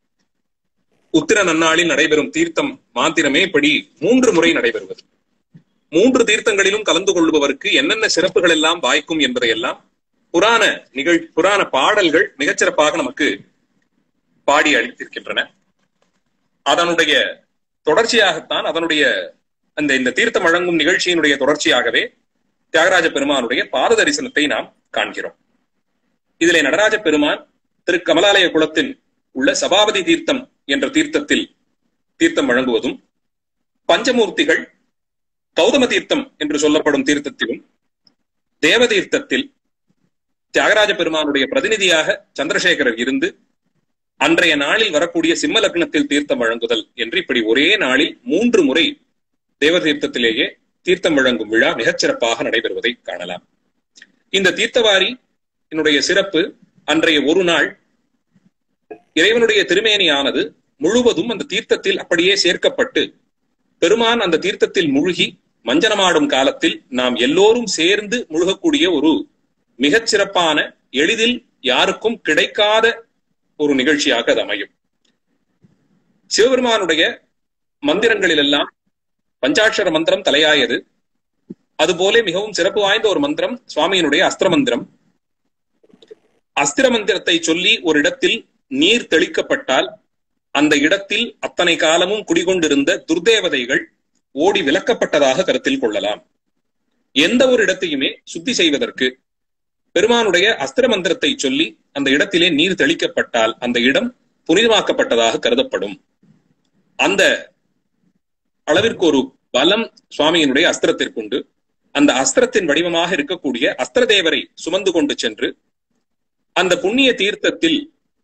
உத்திர நன்னாளில் நடைபெறும் தீர்த்தம் மாத்திரமே இப்படி மூன்று முறை நடைபெறுவது மூன்று தீர்த்தங்களிலும் கலந்து கொள்பவருக்கு என்னென்ன சிறப்புகள் எல்லாம் வாய்க்கும் என்பதையெல்லாம் புராண நிகழ் புராண பாடல்கள் மிகச்சிறப்பாக நமக்கு பாடி அளித்திருக்கின்றன அதனுடைய தொடர்ச்சியாகத்தான் அதனுடைய அந்த இந்த தீர்த்தம் வழங்கும் நிகழ்ச்சியினுடைய தொடர்ச்சியாகவே தியாகராஜ பெருமானுடைய பாத தரிசனத்தை நாம் காண்கிறோம் இதிலே நடராஜ பெருமான் திரு கமலாலய குளத்தில் உள்ள சபாபதி தீர்த்தம் என்ற தீர்த்தத்தில் தீர்த்தம் வழங்குவதும் பஞ்சமூர்த்திகள் கௌதம தீர்த்தம் என்று சொல்லப்படும் தீர்த்தத்திலும் தேவதீர்த்தத்தில் தியாகராஜ பெருமானுடைய பிரதிநிதியாக சந்திரசேகரர் இருந்து அன்றைய நாளில் வரக்கூடிய சிம்ம லக்னத்தில் தீர்த்தம் வழங்குதல் என்று இப்படி ஒரே நாளில் மூன்று முறை தேவதீர்த்தத்திலேயே தீர்த்தம் வழங்கும் விழா மிகச்சிறப்பாக நடைபெறுவதை காணலாம் இந்த தீர்த்தவாரி என்னுடைய சிறப்பு அன்றைய ஒரு நாள் இறைவனுடைய திருமேனியானது முழுவதும் அந்த தீர்த்தத்தில் அப்படியே சேர்க்கப்பட்டு பெருமான் அந்த தீர்த்தத்தில் முழுகி மஞ்சனமாடும் காலத்தில் நாம் எல்லோரும் சேர்ந்து முழுகக்கூடிய ஒரு மிகச்சிறப்பான எளிதில் யாருக்கும் கிடைக்காத ஒரு நிகழ்ச்சியாக அது அமையும் சிவபெருமானுடைய மந்திரங்களில் எல்லாம் பஞ்சாட்சர மந்திரம் தலையாயது அதுபோல மிகவும் சிறப்பு வாய்ந்த ஒரு மந்திரம் சுவாமியினுடைய அஸ்திர மந்திரம் அஸ்திர மந்திரத்தை சொல்லி ஒரு இடத்தில் நீர் தெளிக்கப்பட்டால் அந்த இடத்தில் அத்தனை காலமும் குடிகொண்டிருந்த துர்தேவதைகள் ஓடி விலக்கப்பட்டதாக கருத்தில் கொள்ளலாம் எந்த ஒரு இடத்தையுமே சுத்தி செய்வதற்கு பெருமானுடைய அஸ்திர மந்திரத்தை சொல்லி அந்த இடத்திலே நீர் தெளிக்கப்பட்டால் அந்த இடம் புனிதமாக்கப்பட்டதாக கருதப்படும் அந்த அளவிற்கு ஒரு பலம் சுவாமியினுடைய அஸ்திரத்திற்குண்டு அந்த அஸ்திரத்தின் வடிவமாக இருக்கக்கூடிய அஸ்திர தேவரை சுமந்து கொண்டு சென்று அந்த புண்ணிய தீர்த்தத்தில்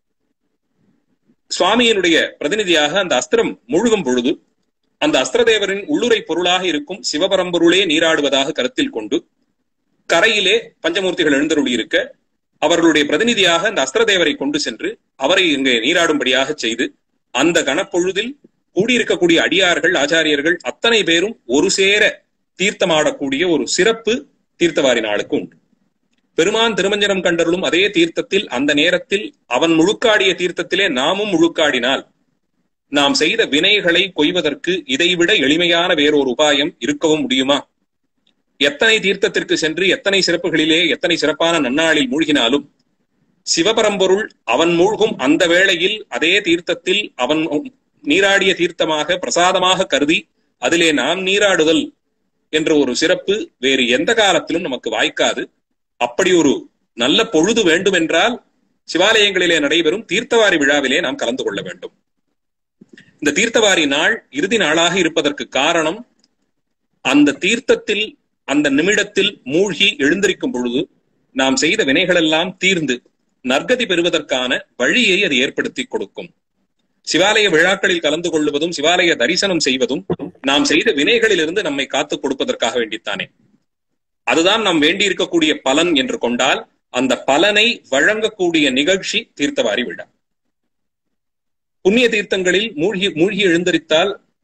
சுவாமியினுடைய பிரதிநிதியாக அந்த அஸ்திரம் முழுகும் பொழுது அந்த அஸ்திரதேவரின் உள்ளுரை பொருளாக இருக்கும் சிவபரம்பொருளே நீராடுவதாக கருத்தில் கொண்டு கரையிலே பஞ்சமூர்த்திகள் எழுந்தருளி இருக்க அவர்களுடைய பிரதிநிதியாக அந்த அஸ்திரதேவரை கொண்டு சென்று அவரை இங்கே நீராடும்படியாக செய்து அந்த கனப்பொழுதில் கூடியிருக்கக்கூடிய அடியார்கள் ஆச்சாரியர்கள் அத்தனை பேரும் ஒரு சேர தீர்த்தமாடக்கூடிய ஒரு சிறப்பு தீர்த்தவாரி நாளுக்கு உண்டு பெருமான் திருமஞ்சனம் கண்டருளும் அதே தீர்த்தத்தில் அந்த நேரத்தில் அவன் முழுக்காடிய தீர்த்தத்திலே நாமும் முழுக்காடினால் நாம் செய்த வினைகளை கொய்வதற்கு இதைவிட எளிமையான வேறொரு உபாயம் இருக்கவும் முடியுமா எத்தனை தீர்த்தத்திற்கு சென்று எத்தனை சிறப்புகளிலே எத்தனை சிறப்பான நன்னாளில் மூழ்கினாலும் சிவபரம்பொருள் அவன் மூழ்கும் அந்த வேளையில் அதே தீர்த்தத்தில் அவன் நீராடிய தீர்த்தமாக பிரசாதமாக கருதி அதிலே நாம் நீராடுதல் என்ற ஒரு சிறப்பு வேறு எந்த காலத்திலும் நமக்கு வாய்க்காது அப்படி ஒரு நல்ல பொழுது வேண்டும் என்றால் சிவாலயங்களிலே நடைபெறும் தீர்த்தவாரி விழாவிலே நாம் கலந்து கொள்ள வேண்டும் இந்த தீர்த்தவாரி நாள் இறுதி நாளாக இருப்பதற்கு காரணம் அந்த தீர்த்தத்தில் அந்த நிமிடத்தில் மூழ்கி எழுந்திருக்கும் பொழுது நாம் செய்த வினைகளெல்லாம் தீர்ந்து நற்கதி பெறுவதற்கான வழியை அது ஏற்படுத்தி கொடுக்கும் சிவாலய விழாக்களில் கலந்து கொள்வதும் சிவாலய தரிசனம் செய்வதும் நாம் செய்த வினைகளிலிருந்து நம்மை காத்துக் கொடுப்பதற்காக வேண்டித்தானே அதுதான் நாம் வேண்டி இருக்கக்கூடிய பலன் என்று கொண்டால் அந்த பலனை வழங்கக்கூடிய நிகழ்ச்சி தீர்த்தவாரி விழா புண்ணிய தீர்த்தங்களில் மூழ்கி மூழ்கி எழுந்தரித்தால்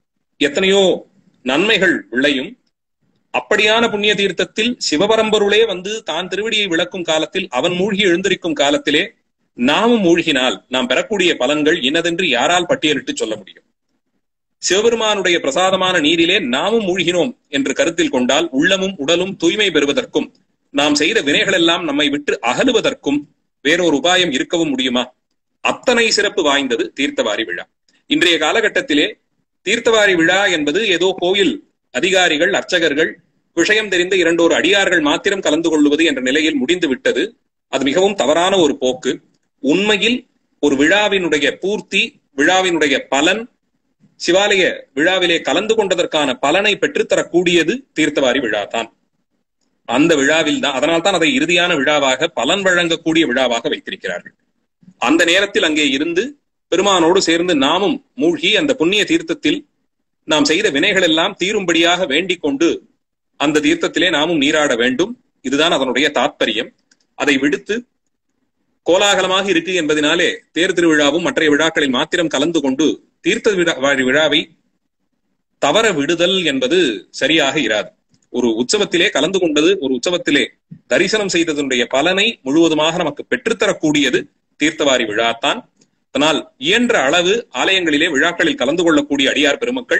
எத்தனையோ நன்மைகள் விளையும் அப்படியான புண்ணிய தீர்த்தத்தில் சிவபரம்பொருளே வந்து தான் திருவடியை விளக்கும் காலத்தில் அவன் மூழ்கி எழுந்திருக்கும் காலத்திலே நாமும் மூழ்கினால் நாம் பெறக்கூடிய பலன்கள் இன்னதென்று யாரால் பட்டியலிட்டு சொல்ல முடியும் சிவபெருமானுடைய பிரசாதமான நீரிலே நாமும் மூழ்கினோம் என்று கருத்தில் கொண்டால் உள்ளமும் உடலும் தூய்மை பெறுவதற்கும் நாம் செய்த வினைகள் எல்லாம் நம்மை விட்டு அகலுவதற்கும் வேறொரு உபாயம் இருக்கவும் முடியுமா அத்தனை சிறப்பு வாய்ந்தது தீர்த்தவாரி விழா இன்றைய காலகட்டத்திலே தீர்த்தவாரி விழா என்பது ஏதோ கோயில் அதிகாரிகள் அர்ச்சகர்கள் விஷயம் தெரிந்த இரண்டோரு அடியார்கள் மாத்திரம் கலந்து கொள்வது என்ற நிலையில் முடிந்து விட்டது அது மிகவும் தவறான ஒரு போக்கு உண்மையில் ஒரு விழாவினுடைய பூர்த்தி விழாவினுடைய பலன் சிவாலய விழாவிலே கலந்து கொண்டதற்கான பலனை பெற்றுத்தரக்கூடியது தீர்த்தவாரி விழா தான் அந்த விழாவில் தான் அதனால் தான் அதை இறுதியான விழாவாக பலன் வழங்கக்கூடிய விழாவாக வைத்திருக்கிறார்கள் அந்த நேரத்தில் அங்கே இருந்து பெருமானோடு சேர்ந்து நாமும் மூழ்கி அந்த புண்ணிய தீர்த்தத்தில் நாம் செய்த வினைகள் எல்லாம் தீரும்படியாக வேண்டிக் கொண்டு அந்த தீர்த்தத்திலே நாமும் நீராட வேண்டும் இதுதான் அதனுடைய தாற்பயம் அதை விடுத்து கோலாகலமாக இருக்கு என்பதனாலே தேர் திருவிழாவும் மற்ற விழாக்களில் மாத்திரம் கலந்து கொண்டு தீர்த்த விழா விழாவை தவற விடுதல் என்பது சரியாக இராது ஒரு உற்சவத்திலே கலந்து கொண்டது ஒரு உற்சவத்திலே தரிசனம் செய்ததனுடைய பலனை முழுவதுமாக நமக்கு பெற்றுத்தரக்கூடியது தீர்த்தவாரி விழாத்தான் அதனால் இயன்ற அளவு ஆலயங்களிலே விழாக்களில் கலந்து கொள்ளக்கூடிய அடியார் பெருமக்கள்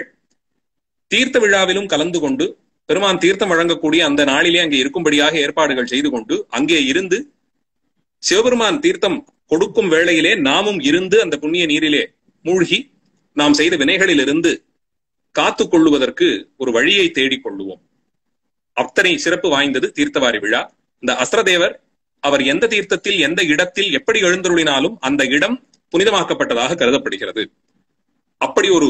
தீர்த்த விழாவிலும் கலந்து கொண்டு பெருமான் தீர்த்தம் வழங்கக்கூடிய அந்த நாளிலே அங்கே இருக்கும்படியாக ஏற்பாடுகள் செய்து கொண்டு அங்கே இருந்து சிவபெருமான் தீர்த்தம் கொடுக்கும் வேளையிலே நாமும் இருந்து அந்த புண்ணிய நீரிலே மூழ்கி நாம் செய்த வினைகளில் இருந்து காத்து கொள்ளுவதற்கு ஒரு வழியை தேடிக் கொள்ளுவோம் அத்தனை சிறப்பு வாய்ந்தது தீர்த்தவாரி விழா இந்த அஸ்ரதேவர் அவர் எந்த தீர்த்தத்தில் எந்த இடத்தில் எப்படி எழுந்தருளினாலும் அந்த இடம் புனிதமாக்கப்பட்டதாக கருதப்படுகிறது அப்படி ஒரு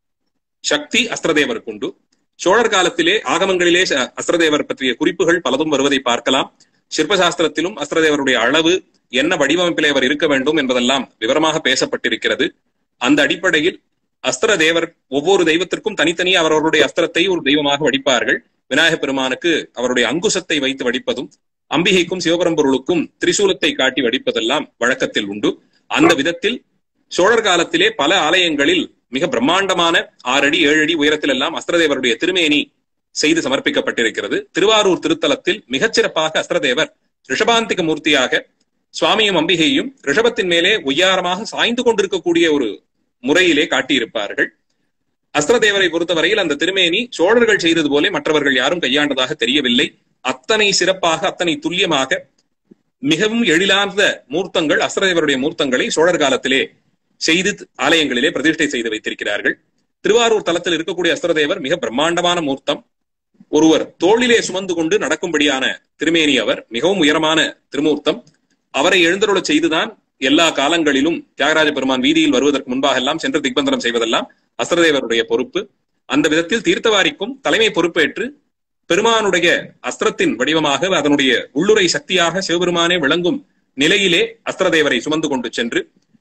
சக்தி அஸ்திரதேவருக்கு உண்டு சோழர் காலத்திலே ஆகமங்களிலே அஸ்திரதேவர் பற்றிய குறிப்புகள் பலதும் வருவதை பார்க்கலாம் சிற்பசாஸ்திரத்திலும் அஸ்திரதேவருடைய அளவு என்ன வடிவமைப்பிலே அவர் இருக்க வேண்டும் என்பதெல்லாம் விவரமாக பேசப்பட்டிருக்கிறது அந்த அடிப்படையில் அஸ்திர தேவர் ஒவ்வொரு தெய்வத்திற்கும் தனித்தனியே அவரவருடைய அஸ்திரத்தை ஒரு தெய்வமாக வடிப்பார்கள் விநாயக பெருமானுக்கு அவருடைய அங்குசத்தை வைத்து வடிப்பதும் அம்பிகைக்கும் சிவபரம்பொருளுக்கும் திரிசூலத்தை காட்டி வடிப்பதெல்லாம் வழக்கத்தில் உண்டு அந்த விதத்தில் சோழர் காலத்திலே பல ஆலயங்களில் மிக பிரம்மாண்டமான ஆறு அடி ஏழு அடி உயரத்தில் எல்லாம் அஸ்திரதேவருடைய திருமேனி செய்து சமர்ப்பிக்கப்பட்டிருக்கிறது திருவாரூர் திருத்தலத்தில் மிகச்சிறப்பாக அஸ்திரதேவர் ரிஷபாந்திக மூர்த்தியாக சுவாமியும் அம்பிகையும் ரிஷபத்தின் மேலே ஒய்யாரமாக சாய்ந்து கொண்டிருக்கக்கூடிய ஒரு முறையிலே காட்டியிருப்பார்கள் அஸ்திரதேவரை பொறுத்தவரையில் அந்த திருமேனி சோழர்கள் செய்தது போல மற்றவர்கள் யாரும் கையாண்டதாக தெரியவில்லை அத்தனை சிறப்பாக அத்தனை துல்லியமாக மிகவும் எழிலார்ந்த மூர்த்தங்கள் அஸ்திரதேவருடைய மூர்த்தங்களை சோழர் காலத்திலே செய்து ஆலயங்களிலே பிரதிஷ்டை செய்து வைத்திருக்கிறார்கள் திருவாரூர் தலத்தில் இருக்கக்கூடிய அஸ்திரதேவர் மிக பிரம்மாண்டமான மூர்த்தம் ஒருவர் தோளிலே சுமந்து கொண்டு நடக்கும்படியான திருமேனி அவர் மிகவும் உயரமான திருமூர்த்தம் அவரை எழுந்தருள செய்துதான் எல்லா காலங்களிலும் தியாகராஜ பெருமான் வீதியில் வருவதற்கு முன்பாக எல்லாம் சென்று திக்பந்தனம் செய்வதெல்லாம் அஸ்திரதேவருடைய பொறுப்பு அந்த விதத்தில் தீர்த்தவாரிக்கும் தலைமை பொறுப்பேற்று பெருமானுடைய அஸ்திரத்தின் வடிவமாக அதனுடைய உள்ளுரை சக்தியாக சிவபெருமானே விளங்கும் நிலையிலே அஸ்திரதேவரை சுமந்து கொண்டு சென்று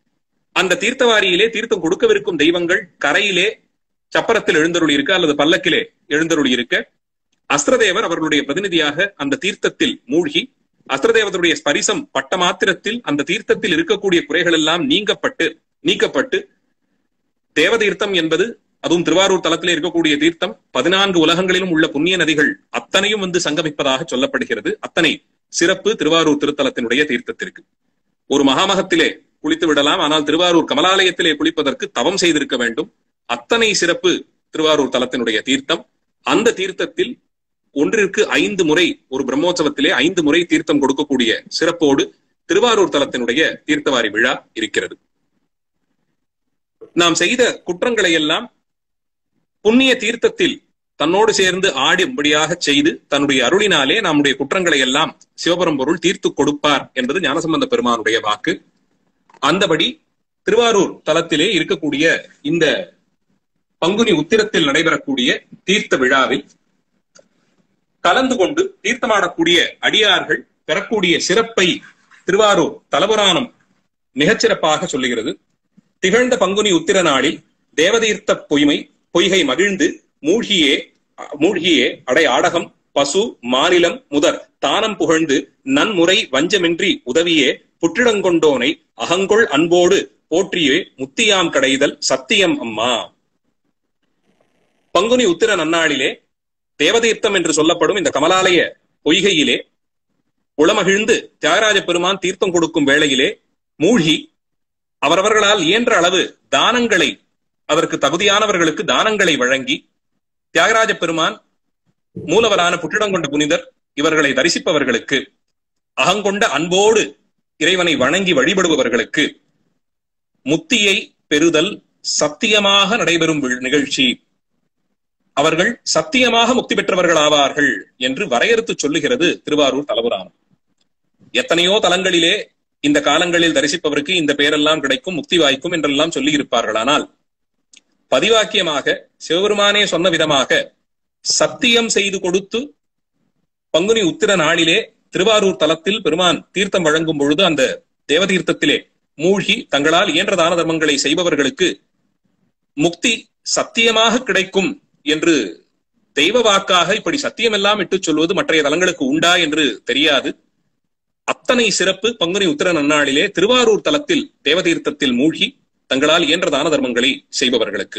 அந்த தீர்த்தவாரியிலே தீர்த்தம் கொடுக்கவிருக்கும் தெய்வங்கள் கரையிலே சப்பரத்தில் எழுந்தருளி இருக்க அல்லது பல்லக்கிலே எழுந்தருளி இருக்க அஸ்திரதேவர் அவர்களுடைய பிரதிநிதியாக அந்த தீர்த்தத்தில் மூழ்கி அஸ்திரதேவதனுடைய ஸ்பரிசம் பட்ட மாத்திரத்தில் அந்த தீர்த்தத்தில் இருக்கக்கூடிய குறைகள் எல்லாம் நீங்கப்பட்டு நீக்கப்பட்டு தேவதீர்த்தம் என்பது அதுவும் திருவாரூர் தலத்திலே இருக்கக்கூடிய தீர்த்தம் பதினான்கு உலகங்களிலும் உள்ள புண்ணிய நதிகள் அத்தனையும் வந்து சங்கமிப்பதாக சொல்லப்படுகிறது அத்தனை சிறப்பு திருவாரூர் திருத்தலத்தினுடைய தீர்த்தத்திற்கு ஒரு மகாமகத்திலே குளித்து விடலாம் ஆனால் திருவாரூர் கமலாலயத்திலே குளிப்பதற்கு தவம் செய்திருக்க வேண்டும் அத்தனை சிறப்பு திருவாரூர் தலத்தினுடைய தீர்த்தம் அந்த தீர்த்தத்தில் ஒன்றிற்கு ஐந்து முறை ஒரு பிரம்மோற்சவத்திலே ஐந்து முறை தீர்த்தம் கொடுக்கக்கூடிய சிறப்போடு திருவாரூர் தலத்தினுடைய தீர்த்தவாரி விழா இருக்கிறது நாம் செய்த குற்றங்களை எல்லாம் புண்ணிய தீர்த்தத்தில் தன்னோடு சேர்ந்து ஆடும்படியாக செய்து தன்னுடைய அருளினாலே நம்முடைய குற்றங்களை எல்லாம் சிவபெரும்பொருள் தீர்த்து கொடுப்பார் என்பது ஞானசம்பந்த பெருமானுடைய வாக்கு அந்தபடி திருவாரூர் தலத்திலே இருக்கக்கூடிய இந்த பங்குனி உத்திரத்தில் நடைபெறக்கூடிய தீர்த்த விழாவில் கலந்து கொண்டு தீர்த்தமாடக்கூடிய அடியார்கள் பெறக்கூடிய சிறப்பை திருவாரூர் தலபுராணம் மிகச்சிறப்பாக சொல்லுகிறது திகழ்ந்த பங்குனி உத்திர நாளில் தேவதீர்த்த பொய்மை பொய்கை மகிழ்ந்து மூழ்கியே மூழ்கியே அடை ஆடகம் பசு மாநிலம் முதற் தானம் புகழ்ந்து நன்முறை வஞ்சமின்றி உதவியே புற்றிடங்கொண்டோனை அகங்கொள் அன்போடு போற்றியே முத்தியாம் கடைதல் சத்தியம் அம்மா பங்குனி உத்திர நன்னாளிலே தேவதீர்த்தம் என்று சொல்லப்படும் இந்த கமலாலய பொய்கையிலே உளமகிழ்ந்து தியாகராஜ பெருமான் தீர்த்தம் கொடுக்கும் வேளையிலே மூழ்கி அவரவர்களால் இயன்ற அளவு தானங்களை அதற்கு தகுதியானவர்களுக்கு தானங்களை வழங்கி தியாகராஜ பெருமான் மூலவரான புற்றிடங்கொண்ட புனிதர் இவர்களை தரிசிப்பவர்களுக்கு அகங்கொண்ட அன்போடு இறைவனை வணங்கி வழிபடுபவர்களுக்கு முத்தியை பெறுதல் சத்தியமாக நடைபெறும் வி- நிகழ்ச்சி அவர்கள் சத்தியமாக முக்தி பெற்றவர்கள் ஆவார்கள் என்று வரையறுத்து சொல்லுகிறது திருவாரூர் தலபுராணம் எத்தனையோ தலங்களிலே இந்த காலங்களில் தரிசிப்பவருக்கு இந்த பெயரெல்லாம் கிடைக்கும் முக்தி வாய்க்கும் என்றெல்லாம் சொல்லி இருப்பார்கள் ஆனால் பதிவாக்கியமாக சிவபெருமானே சொன்ன விதமாக சத்தியம் செய்து கொடுத்து பங்குனி உத்திர நாளிலே திருவாரூர் தலத்தில் பெருமான் தீர்த்தம் வழங்கும் பொழுது அந்த தேவதீர்த்தத்திலே மூழ்கி தங்களால் இயன்ற தான தர்மங்களை செய்பவர்களுக்கு முக்தி சத்தியமாக கிடைக்கும் என்று தெய்வ வாக்காக இப்படி சத்தியமெல்லாம் இட்டு சொல்வது மற்றைய தலங்களுக்கு உண்டா என்று தெரியாது அத்தனை சிறப்பு பங்குனி உத்திர நன்னாளிலே திருவாரூர் தலத்தில் தேவதீர்த்தத்தில் மூழ்கி தங்களால் இயன்ற தான தர்மங்களை செய்பவர்களுக்கு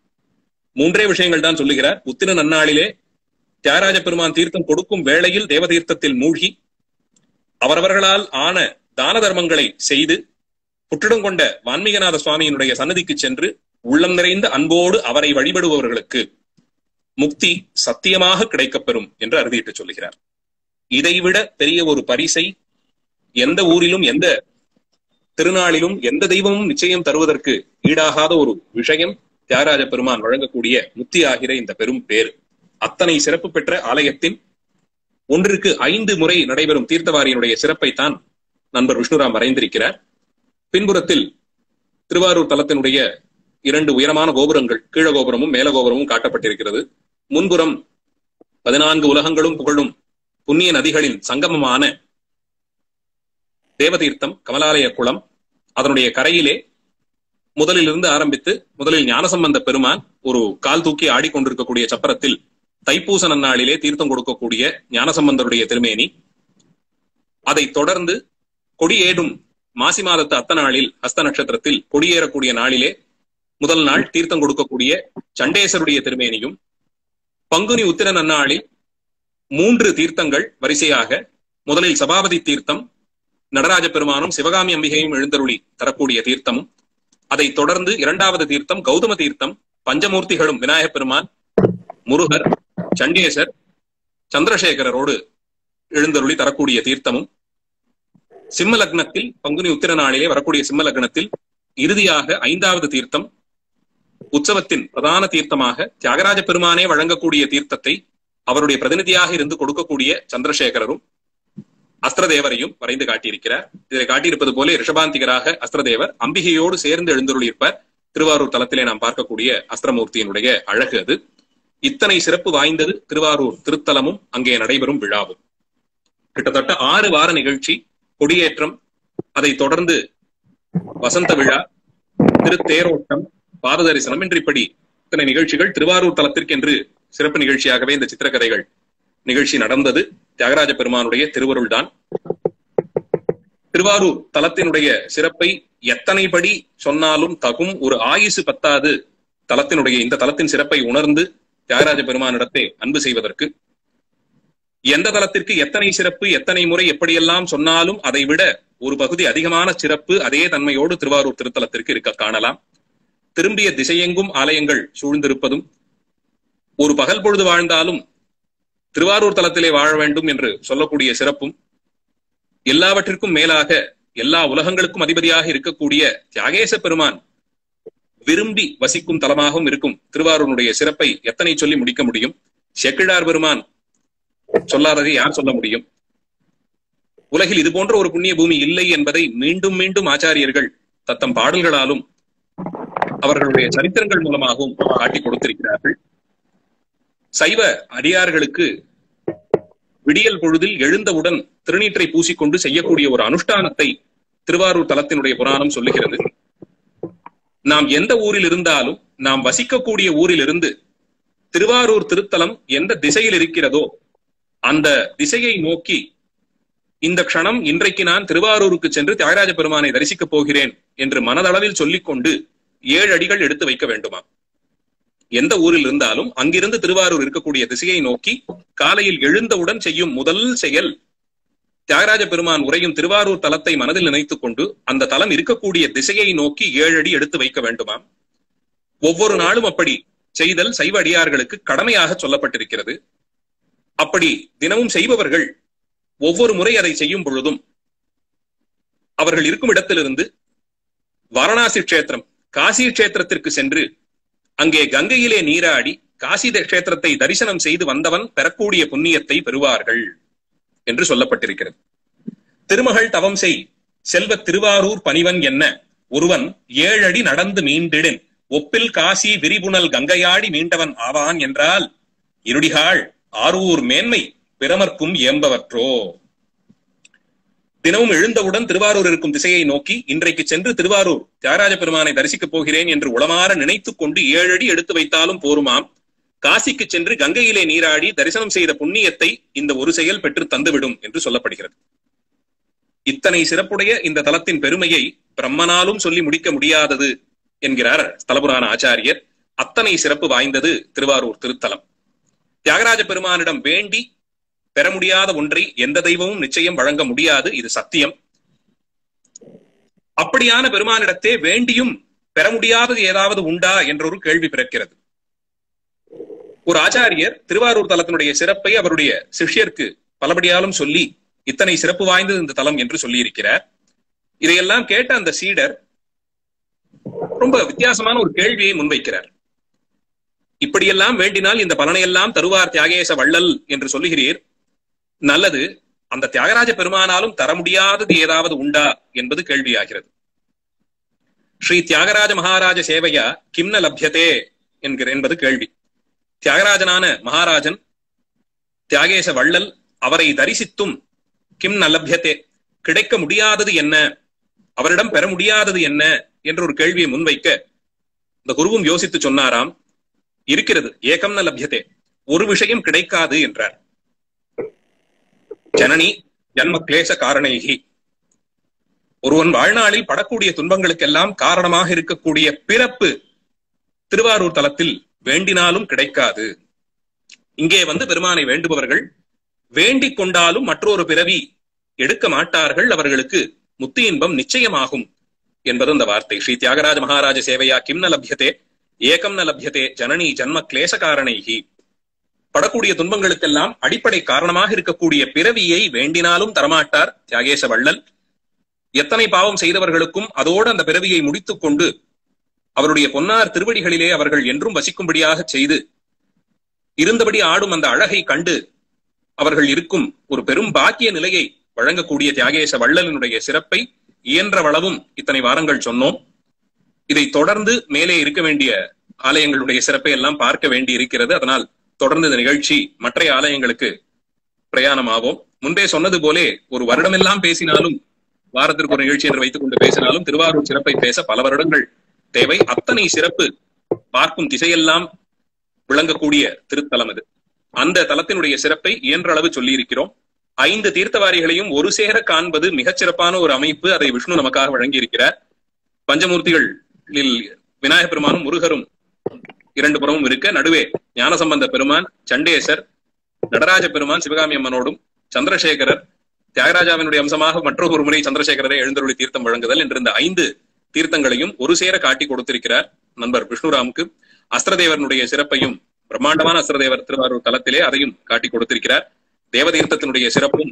மூன்றே விஷயங்கள் தான் சொல்லுகிறார் உத்திர நன்னாளிலே தியாகராஜ பெருமான் தீர்த்தம் கொடுக்கும் வேளையில் தேவதீர்த்தத்தில் மூழ்கி அவரவர்களால் ஆன தான தர்மங்களை செய்து புற்றிடம் கொண்ட வான்மீகநாத சுவாமியினுடைய சன்னதிக்கு சென்று உள்ளம் நிறைந்த அன்போடு அவரை வழிபடுபவர்களுக்கு முக்தி சத்தியமாக கிடைக்கப்பெறும் என்று அறுதியிட்டு சொல்லுகிறார் இதைவிட பெரிய ஒரு பரிசை எந்த ஊரிலும் எந்த திருநாளிலும் எந்த தெய்வமும் நிச்சயம் தருவதற்கு ஈடாகாத ஒரு விஷயம் தியாகராஜ பெருமான் வழங்கக்கூடிய முக்தி ஆகிற இந்த பெரும் பேர் அத்தனை சிறப்பு பெற்ற ஆலயத்தின் ஒன்றிற்கு ஐந்து முறை நடைபெறும் தீர்த்தவாரியினுடைய சிறப்பைத்தான் நண்பர் விஷ்ணுராம் வரைந்திருக்கிறார் பின்புறத்தில் திருவாரூர் தலத்தினுடைய இரண்டு உயரமான கோபுரங்கள் கீழ கோபுரமும் மேல கோபுரமும் காட்டப்பட்டிருக்கிறது முன்புறம் பதினான்கு உலகங்களும் புகழும் புண்ணிய நதிகளின் சங்கமமான தேவதீர்த்தம் கமலாலய குளம் அதனுடைய கரையிலே முதலிலிருந்து ஆரம்பித்து முதலில் ஞானசம்பந்த பெருமான் ஒரு கால் தூக்கி ஆடிக்கொண்டிருக்கக்கூடிய சப்பரத்தில் தைப்பூச நன்னாளிலே தீர்த்தம் கொடுக்கக்கூடிய ஞானசம்பந்தருடைய திருமேனி அதைத் தொடர்ந்து கொடியேடும் மாசி மாதத்து அத்த நாளில் ஹஸ்த நட்சத்திரத்தில் கொடியேறக்கூடிய நாளிலே முதல் நாள் தீர்த்தம் கொடுக்கக்கூடிய சண்டேசருடைய திருமேனியும் பங்குனி உத்திர நன்னாளில் மூன்று தீர்த்தங்கள் வரிசையாக முதலில் சபாபதி தீர்த்தம் நடராஜ பெருமானும் சிவகாமி அம்பிகையும் எழுந்தருளி தரக்கூடிய தீர்த்தமும் அதைத் தொடர்ந்து இரண்டாவது தீர்த்தம் கௌதம தீர்த்தம் பஞ்சமூர்த்திகளும் விநாயகப் பெருமான் முருகர் சண்டேசர் சந்திரசேகரரோடு எழுந்தருளி தரக்கூடிய தீர்த்தமும் சிம்ம லக்னத்தில் பங்குனி உத்திர நாளிலே வரக்கூடிய சிம்ம லக்னத்தில் இறுதியாக ஐந்தாவது தீர்த்தம் உற்சவத்தின் பிரதான தீர்த்தமாக தியாகராஜ பெருமானே வழங்கக்கூடிய தீர்த்தத்தை அவருடைய பிரதிநிதியாக இருந்து கொடுக்கக்கூடிய சந்திரசேகரரும் அஸ்திரதேவரையும் வரைந்து காட்டியிருக்கிறார் இதை காட்டியிருப்பது போல ரிஷபாந்திகராக அஸ்திரதேவர் அம்பிகையோடு சேர்ந்து எழுந்தருளியிருப்பார் திருவாரூர் தலத்திலே நாம் பார்க்கக்கூடிய அஸ்திரமூர்த்தியினுடைய அழகு அது இத்தனை சிறப்பு வாய்ந்தது திருவாரூர் திருத்தலமும் அங்கே நடைபெறும் விழாவும் கிட்டத்தட்ட ஆறு வார நிகழ்ச்சி கொடியேற்றம் அதைத் தொடர்ந்து வசந்த விழா திருத்தேரோட்டம் பாத தரிசனம் என்று இப்படி இத்தனை நிகழ்ச்சிகள் திருவாரூர் தலத்திற்கென்று சிறப்பு நிகழ்ச்சியாகவே இந்த சித்திரக்கதைகள் நிகழ்ச்சி நடந்தது தியாகராஜ பெருமானுடைய திருவருள்தான் திருவாரூர் தலத்தினுடைய சிறப்பை எத்தனை படி சொன்னாலும் தகும் ஒரு ஆயுசு பத்தாது தலத்தினுடைய இந்த தலத்தின் சிறப்பை உணர்ந்து தியாகராஜ பெருமானிடத்தை அன்பு செய்வதற்கு எந்த தலத்திற்கு எத்தனை சிறப்பு எத்தனை முறை எப்படியெல்லாம் சொன்னாலும் அதை விட ஒரு பகுதி அதிகமான சிறப்பு அதே தன்மையோடு திருவாரூர் திருத்தலத்திற்கு இருக்க காணலாம் திரும்பிய திசையெங்கும் ஆலயங்கள் சூழ்ந்திருப்பதும் ஒரு பகல் பொழுது வாழ்ந்தாலும் திருவாரூர் தலத்திலே வாழ வேண்டும் என்று சொல்லக்கூடிய சிறப்பும் எல்லாவற்றிற்கும் மேலாக எல்லா உலகங்களுக்கும் அதிபதியாக இருக்கக்கூடிய தியாகேச பெருமான் விரும்பி வசிக்கும் தலமாகவும் இருக்கும் திருவாரூருடைய சிறப்பை எத்தனை சொல்லி முடிக்க முடியும் செக்கிழார் பெருமான் சொல்லாததை யார் சொல்ல முடியும் உலகில் இது போன்ற ஒரு புண்ணிய பூமி இல்லை என்பதை மீண்டும் மீண்டும் ஆச்சாரியர்கள் தத்தம் பாடல்களாலும் அவர்களுடைய சரித்திரங்கள் மூலமாகவும் காட்டி கொடுத்திருக்கிறார்கள் சைவ அடியார்களுக்கு விடியல் பொழுதில் எழுந்தவுடன் திருநீற்றை பூசிக்கொண்டு செய்யக்கூடிய ஒரு அனுஷ்டானத்தை திருவாரூர் தலத்தினுடைய புராணம் சொல்லுகிறது நாம் எந்த ஊரில் இருந்தாலும் நாம் வசிக்கக்கூடிய ஊரில் இருந்து திருவாரூர் திருத்தலம் எந்த திசையில் இருக்கிறதோ அந்த திசையை நோக்கி இந்த க்ஷணம் இன்றைக்கு நான் திருவாரூருக்கு சென்று தியாகராஜ பெருமானை தரிசிக்கப் போகிறேன் என்று மனதளவில் சொல்லிக்கொண்டு ஏழு அடிகள் எடுத்து வைக்க வேண்டுமா எந்த ஊரில் இருந்தாலும் அங்கிருந்து திருவாரூர் இருக்கக்கூடிய திசையை நோக்கி காலையில் எழுந்தவுடன் செய்யும் முதல் செயல் தியாகராஜ பெருமான் உரையும் திருவாரூர் தலத்தை மனதில் நினைத்துக் கொண்டு அந்த தலம் இருக்கக்கூடிய திசையை நோக்கி ஏழடி எடுத்து வைக்க வேண்டுமாம் ஒவ்வொரு நாளும் அப்படி செய்தல் சைவ அடியார்களுக்கு கடமையாக சொல்லப்பட்டிருக்கிறது அப்படி தினமும் செய்பவர்கள் ஒவ்வொரு முறை அதை செய்யும் பொழுதும் அவர்கள் இருக்கும் இடத்திலிருந்து வாரணாசி கஷேத்திரம் காசி கஷேத்திரத்திற்கு சென்று அங்கே கங்கையிலே நீராடி காசி கஷேத்திரத்தை தரிசனம் செய்து வந்தவன் பெறக்கூடிய புண்ணியத்தை பெறுவார்கள் என்று சொல்லப்பட்டிருக்கிறது திருமகள் தவம் செய் செல்வ திருவாரூர் பணிவன் என்ன ஒருவன் ஏழடி நடந்து மீண்டிடின் ஒப்பில் காசி விரிபுணல் கங்கையாடி மீண்டவன் ஆவான் என்றால் இருடிகாள் ஆரூர் மேன்மை பிறமர்க்கும் ஏம்பவற்றோ தினமும் எழுந்தவுடன் திருவாரூர் இருக்கும் திசையை நோக்கி இன்றைக்கு சென்று திருவாரூர் தியாகராஜ பெருமானை தரிசிக்கப் போகிறேன் என்று உளமாற நினைத்துக் கொண்டு ஏழடி எடுத்து வைத்தாலும் போருமாம் காசிக்கு சென்று கங்கையிலே நீராடி தரிசனம் செய்த புண்ணியத்தை இந்த ஒரு செயல் பெற்று தந்துவிடும் என்று சொல்லப்படுகிறது இத்தனை சிறப்புடைய இந்த தலத்தின் பெருமையை பிரம்மனாலும் சொல்லி முடிக்க முடியாதது என்கிறார் தலபுராண ஆச்சாரியர் அத்தனை சிறப்பு வாய்ந்தது திருவாரூர் திருத்தலம் தியாகராஜ பெருமானிடம் வேண்டி பெற முடியாத ஒன்றை எந்த தெய்வமும் நிச்சயம் வழங்க முடியாது இது சத்தியம் அப்படியான பெருமானிடத்தே வேண்டியும் பெற முடியாதது ஏதாவது உண்டா என்ற ஒரு கேள்வி பிறக்கிறது ஒரு ஆச்சாரியர் திருவாரூர் தலத்தினுடைய சிறப்பை அவருடைய சிஷ்யருக்கு பலபடியாலும் சொல்லி இத்தனை சிறப்பு வாய்ந்தது இந்த தலம் என்று சொல்லி இருக்கிறார் இதையெல்லாம் கேட்ட அந்த சீடர் ரொம்ப வித்தியாசமான ஒரு கேள்வியை முன்வைக்கிறார் இப்படியெல்லாம் வேண்டினால் இந்த பலனையெல்லாம் தருவார் தியாகேச வள்ளல் என்று சொல்லுகிறீர் நல்லது அந்த தியாகராஜ பெருமானாலும் தர முடியாதது ஏதாவது உண்டா என்பது கேள்வியாகிறது ஸ்ரீ தியாகராஜ மகாராஜ சேவையா கிம்ன லப்யதே என்கிற என்பது கேள்வி தியாகராஜனான மகாராஜன் தியாகேச வள்ளல் அவரை தரிசித்தும் கிம் நலபியத்தே கிடைக்க முடியாதது என்ன அவரிடம் பெற முடியாதது என்ன என்ற ஒரு கேள்வியை முன்வைக்க இந்த குருவும் யோசித்து சொன்னாராம் இருக்கிறது ஏகம் ந லப்யத்தே ஒரு விஷயம் கிடைக்காது என்றார் ஜனனி ஜன்ம கிளேச காரணைகி ஒருவன் வாழ்நாளில் படக்கூடிய துன்பங்களுக்கெல்லாம் காரணமாக இருக்கக்கூடிய பிறப்பு திருவாரூர் தலத்தில் வேண்டினாலும் கிடைக்காது இங்கே வந்து பெருமானை வேண்டுபவர்கள் வேண்டிக் கொண்டாலும் மற்றொரு பிறவி எடுக்க மாட்டார்கள் அவர்களுக்கு முத்தி இன்பம் நிச்சயமாகும் என்பது அந்த வார்த்தை ஸ்ரீ தியாகராஜ மகாராஜ சேவையா கிம் ந லப்யத்தே ஏகம் ந லப்யத்தே ஜனனி ஜன்ம கிளேச காரணைகி படக்கூடிய துன்பங்களுக்கெல்லாம் அடிப்படை காரணமாக இருக்கக்கூடிய பிறவியை வேண்டினாலும் தரமாட்டார் தியாகேச வள்ளல் எத்தனை பாவம் செய்தவர்களுக்கும் அதோடு அந்த பிறவியை முடித்துக் கொண்டு அவருடைய பொன்னார் திருவடிகளிலே அவர்கள் என்றும் வசிக்கும்படியாக செய்து இருந்தபடி ஆடும் அந்த அழகை கண்டு அவர்கள் இருக்கும் ஒரு பெரும் பாக்கிய நிலையை வழங்கக்கூடிய தியாகேச வள்ளலினுடைய சிறப்பை இயன்ற வளவும் இத்தனை வாரங்கள் சொன்னோம் இதை தொடர்ந்து மேலே இருக்க வேண்டிய ஆலயங்களுடைய சிறப்பை எல்லாம் பார்க்க வேண்டி இருக்கிறது அதனால் தொடர்ந்து இந்த நிகழ்ச்சி மற்ற ஆலயங்களுக்கு பிரயாணமாவோம் முன்பே சொன்னது போலே ஒரு வருடமெல்லாம் பேசினாலும் வாரத்திற்கு ஒரு நிகழ்ச்சி என்று வைத்துக் கொண்டு பேசினாலும் திருவாரூர் சிறப்பை பேச பல வருடங்கள் தேவை அத்தனை சிறப்பு பார்க்கும் திசையெல்லாம் விளங்கக்கூடிய திருத்தலம் இது அந்த தலத்தினுடைய சிறப்பை இயன்ற அளவு சொல்லி இருக்கிறோம் ஐந்து தீர்த்தவாரிகளையும் ஒரு சேர காண்பது மிகச் சிறப்பான ஒரு அமைப்பு அதை விஷ்ணு நமக்காக வழங்கி இருக்கிறார் பஞ்சமூர்த்திகளில் விநாயக பெருமானும் முருகரும் இரண்டு புறமும் இருக்க நடுவே ஞானசம்பந்த பெருமான் சண்டேசர் நடராஜ பெருமான் சிவகாமி அம்மனோடும் சந்திரசேகரர் தியாகராஜாவினுடைய அம்சமாக மற்றொரு ஒரு முறை சந்திரசேகரரை எழுந்தருளி தீர்த்தம் வழங்குதல் என்று இந்த ஐந்து தீர்த்தங்களையும் ஒரு சேர காட்டி கொடுத்திருக்கிறார் நண்பர் விஷ்ணுராமுக்கு அஸ்திரதேவனுடைய சிறப்பையும் பிரம்மாண்டமான அஸ்திரதேவர் திருவாரூர் தலத்திலே அதையும் காட்டி கொடுத்திருக்கிறார் தேவதீர்த்தத்தினுடைய சிறப்பும்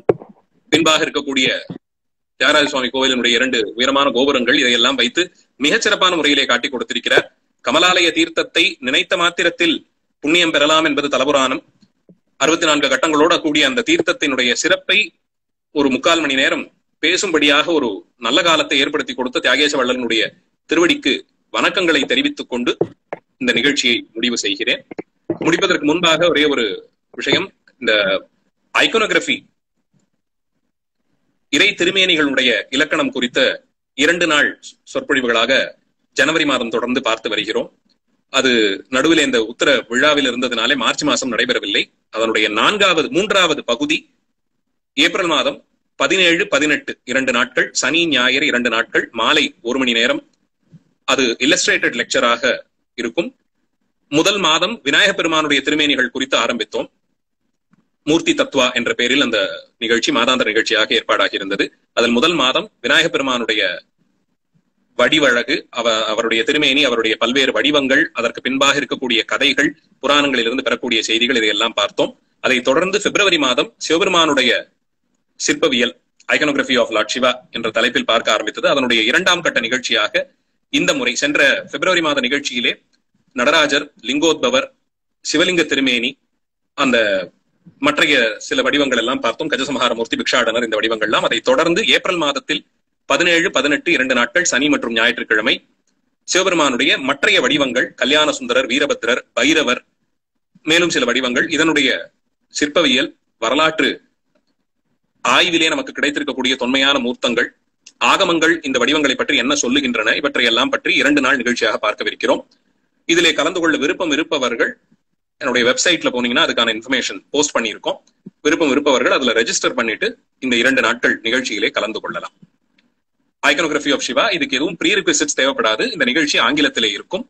பின்பாக இருக்கக்கூடிய தியாகராஜ சுவாமி கோவிலினுடைய இரண்டு உயரமான கோபுரங்கள் இதையெல்லாம் வைத்து மிகச் சிறப்பான முறையிலே காட்டி கொடுத்திருக்கிறார் கமலாலய தீர்த்தத்தை நினைத்த மாத்திரத்தில் புண்ணியம் பெறலாம் என்பது தலபுராணம் அறுபத்தி நான்கு கட்டங்களோட கூடிய அந்த தீர்த்தத்தினுடைய சிறப்பை ஒரு முக்கால் மணி நேரம் பேசும்படியாக ஒரு நல்ல காலத்தை ஏற்படுத்தி கொடுத்த தியாகேச வள்ளலனுடைய திருவடிக்கு வணக்கங்களை தெரிவித்துக் கொண்டு இந்த நிகழ்ச்சியை முடிவு செய்கிறேன் முடிப்பதற்கு முன்பாக ஒரே ஒரு விஷயம் இந்த ஐகோனோகிராபி இறை திருமேனிகளுடைய இலக்கணம் குறித்த இரண்டு நாள் சொற்பொழிவுகளாக ஜனவரி மாதம் தொடர்ந்து பார்த்து வருகிறோம் அது நடுவில் இந்த உத்தர விழாவில் இருந்ததுனாலே மார்ச் மாசம் நடைபெறவில்லை அதனுடைய நான்காவது மூன்றாவது பகுதி ஏப்ரல் மாதம் பதினேழு பதினெட்டு இரண்டு நாட்கள் சனி ஞாயிறு இரண்டு நாட்கள் மாலை ஒரு மணி நேரம் அது இல்லஸ்ட்ரேட்டட் லெக்சராக இருக்கும் முதல் மாதம் விநாயக பெருமானுடைய திருமேனிகள் குறித்து ஆரம்பித்தோம் மூர்த்தி தத்வா என்ற பெயரில் அந்த நிகழ்ச்சி மாதாந்திர நிகழ்ச்சியாக ஏற்பாடாகி இருந்தது அதில் முதல் மாதம் விநாயக பெருமானுடைய வடிவழகு அவ அவருடைய திருமேனி அவருடைய பல்வேறு வடிவங்கள் அதற்கு பின்பாக இருக்கக்கூடிய கதைகள் புராணங்களிலிருந்து பெறக்கூடிய செய்திகள் இதையெல்லாம் பார்த்தோம் அதைத் தொடர்ந்து பிப்ரவரி மாதம் சிவபெருமானுடைய சிற்பவியல் ஐகனோகிராபி ஆஃப் லார்ட் சிவா என்ற தலைப்பில் பார்க்க ஆரம்பித்தது அதனுடைய இரண்டாம் கட்ட நிகழ்ச்சியாக இந்த முறை சென்ற பிப்ரவரி மாத நிகழ்ச்சியிலே நடராஜர் லிங்கோத்பவர் சிவலிங்க திருமேனி அந்த மற்றைய சில வடிவங்கள் எல்லாம் பார்த்தோம் கஜசமஹார மூர்த்தி பிக்ஷாடனர் இந்த வடிவங்கள்லாம் அதை தொடர்ந்து ஏப்ரல் மாதத்தில் பதினேழு பதினெட்டு இரண்டு நாட்கள் சனி மற்றும் ஞாயிற்றுக்கிழமை சிவபெருமானுடைய மற்றைய வடிவங்கள் கல்யாண சுந்தரர் வீரபத்திரர் பைரவர் மேலும் சில வடிவங்கள் இதனுடைய சிற்பவியல் வரலாற்று ஆய்விலே நமக்கு கிடைத்திருக்கக்கூடிய தொன்மையான மூர்த்தங்கள் ஆகமங்கள் இந்த வடிவங்களை பற்றி என்ன சொல்லுகின்றன இவற்றையெல்லாம் பற்றி இரண்டு நாள் நிகழ்ச்சியாக பார்க்கவிருக்கிறோம் இதிலே கலந்து கொள்ள விருப்பம் இருப்பவர்கள் என்னுடைய வெப்சைட்ல போனீங்கன்னா அதுக்கான இன்ஃபர்மேஷன் போஸ்ட் பண்ணியிருக்கோம் விருப்பம் இருப்பவர்கள் அதுல ரெஜிஸ்டர் பண்ணிட்டு இந்த இரண்டு நாட்கள் நிகழ்ச்சியிலே கலந்து கொள்ளலாம் ஐகனோகிராபி ஆஃப் சிவா இதுக்கு எதுவும் ப்ரீ ரிக்வசிட்ஸ் தேவைப்படாது இந்த நிகழ்ச்சி ஆங்கிலத்திலே இருக்கும்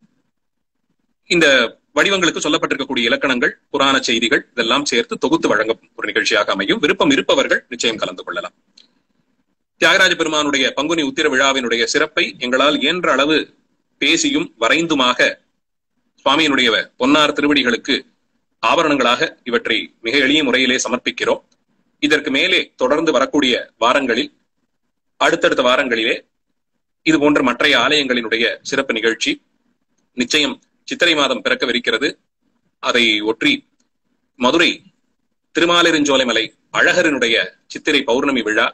இந்த வடிவங்களுக்கு சொல்லப்பட்டிருக்கக்கூடிய இலக்கணங்கள் புராண செய்திகள் இதெல்லாம் சேர்த்து தொகுத்து வழங்கும் ஒரு நிகழ்ச்சியாக அமையும் விருப்பம் இருப்பவர்கள் நிச்சயம் கலந்து கொள்ளலாம் தியாகராஜ பெருமானுடைய பங்குனி உத்திர விழாவினுடைய சிறப்பை எங்களால் இயன்ற அளவு பேசியும் வரைந்துமாக சுவாமியினுடைய பொன்னார் திருவடிகளுக்கு ஆபரணங்களாக இவற்றை மிக எளிய முறையிலே சமர்ப்பிக்கிறோம் இதற்கு மேலே தொடர்ந்து வரக்கூடிய வாரங்களில் அடுத்தடுத்த வாரங்களிலே இது போன்ற மற்றைய ஆலயங்களினுடைய சிறப்பு நிகழ்ச்சி நிச்சயம் சித்திரை மாதம் பிறக்கவிருக்கிறது அதை ஒற்றி மதுரை திருமாலிருஞ்சோலைமலை அழகரினுடைய சித்திரை பௌர்ணமி விழா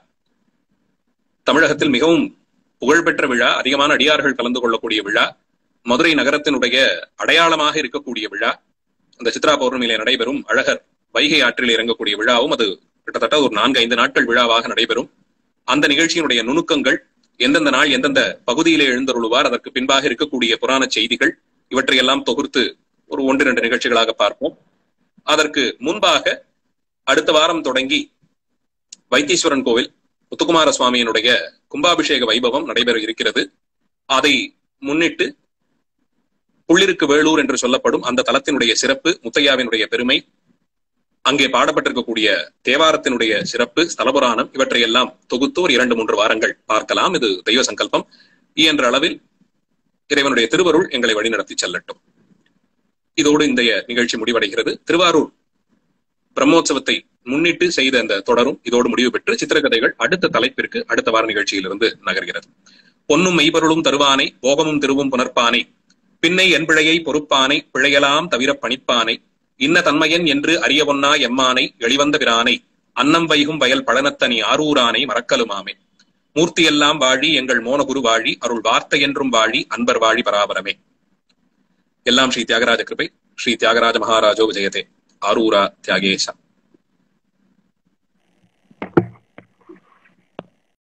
தமிழகத்தில் மிகவும் புகழ்பெற்ற விழா அதிகமான அடியார்கள் கலந்து கொள்ளக்கூடிய விழா மதுரை நகரத்தினுடைய அடையாளமாக இருக்கக்கூடிய விழா அந்த சித்ரா பௌர்ணமியிலே நடைபெறும் அழகர் வைகை ஆற்றில் இறங்கக்கூடிய விழாவும் அது கிட்டத்தட்ட ஒரு நான்கு ஐந்து நாட்கள் விழாவாக நடைபெறும் அந்த நிகழ்ச்சியினுடைய நுணுக்கங்கள் எந்தெந்த நாள் எந்தெந்த பகுதியிலே எழுந்தருளுவார் அதற்கு பின்பாக இருக்கக்கூடிய புராண செய்திகள் இவற்றையெல்லாம் தொகுத்து ஒரு ஒன்று இரண்டு நிகழ்ச்சிகளாக பார்ப்போம் அதற்கு முன்பாக அடுத்த வாரம் தொடங்கி வைத்தீஸ்வரன் கோவில் முத்துக்குமார சுவாமியினுடைய கும்பாபிஷேக வைபவம் நடைபெற இருக்கிறது அதை முன்னிட்டு புள்ளிருக்கு வேலூர் என்று சொல்லப்படும் அந்த தலத்தினுடைய சிறப்பு முத்தையாவினுடைய பெருமை அங்கே பாடப்பட்டிருக்கக்கூடிய தேவாரத்தினுடைய சிறப்பு ஸ்தலபுராணம் இவற்றையெல்லாம் தொகுத்து ஒரு இரண்டு மூன்று வாரங்கள் பார்க்கலாம் இது தெய்வ சங்கல்பம் இயன்ற அளவில் இறைவனுடைய திருவருள் எங்களை வழிநடத்தி செல்லட்டும் இதோடு இந்த நிகழ்ச்சி முடிவடைகிறது திருவாரூர் பிரம்மோற்சவத்தை முன்னிட்டு செய்த அந்த தொடரும் இதோடு முடிவு பெற்று சித்திரக்கதைகள் அடுத்த தலைப்பிற்கு அடுத்த வார நிகழ்ச்சியிலிருந்து நகர்கிறது பொன்னும் மெய்பொருளும் தருவானை போகமும் திருவும் புனர்ப்பானை பின்னை என் பிழையை பொறுப்பானை பிழையலாம் தவிர பணிப்பானை இன்ன தன்மையன் என்று அறியவொன்னா எம்மானை எளிவந்த பிரானை அன்னம் வைகும் வயல் பழனத்தனி ஆரூரானை மறக்கலுமாமே மூர்த்தியெல்லாம் வாழி எங்கள் மோனகுரு வாழி அருள் வார்த்தை என்றும் வாழி அன்பர் வாழி பராபரமே எல்லாம் ஸ்ரீ தியாகராஜ கிருபை ஸ்ரீ தியாகராஜ மகாராஜோ விஜயதே ஆரூரா தியாகேசா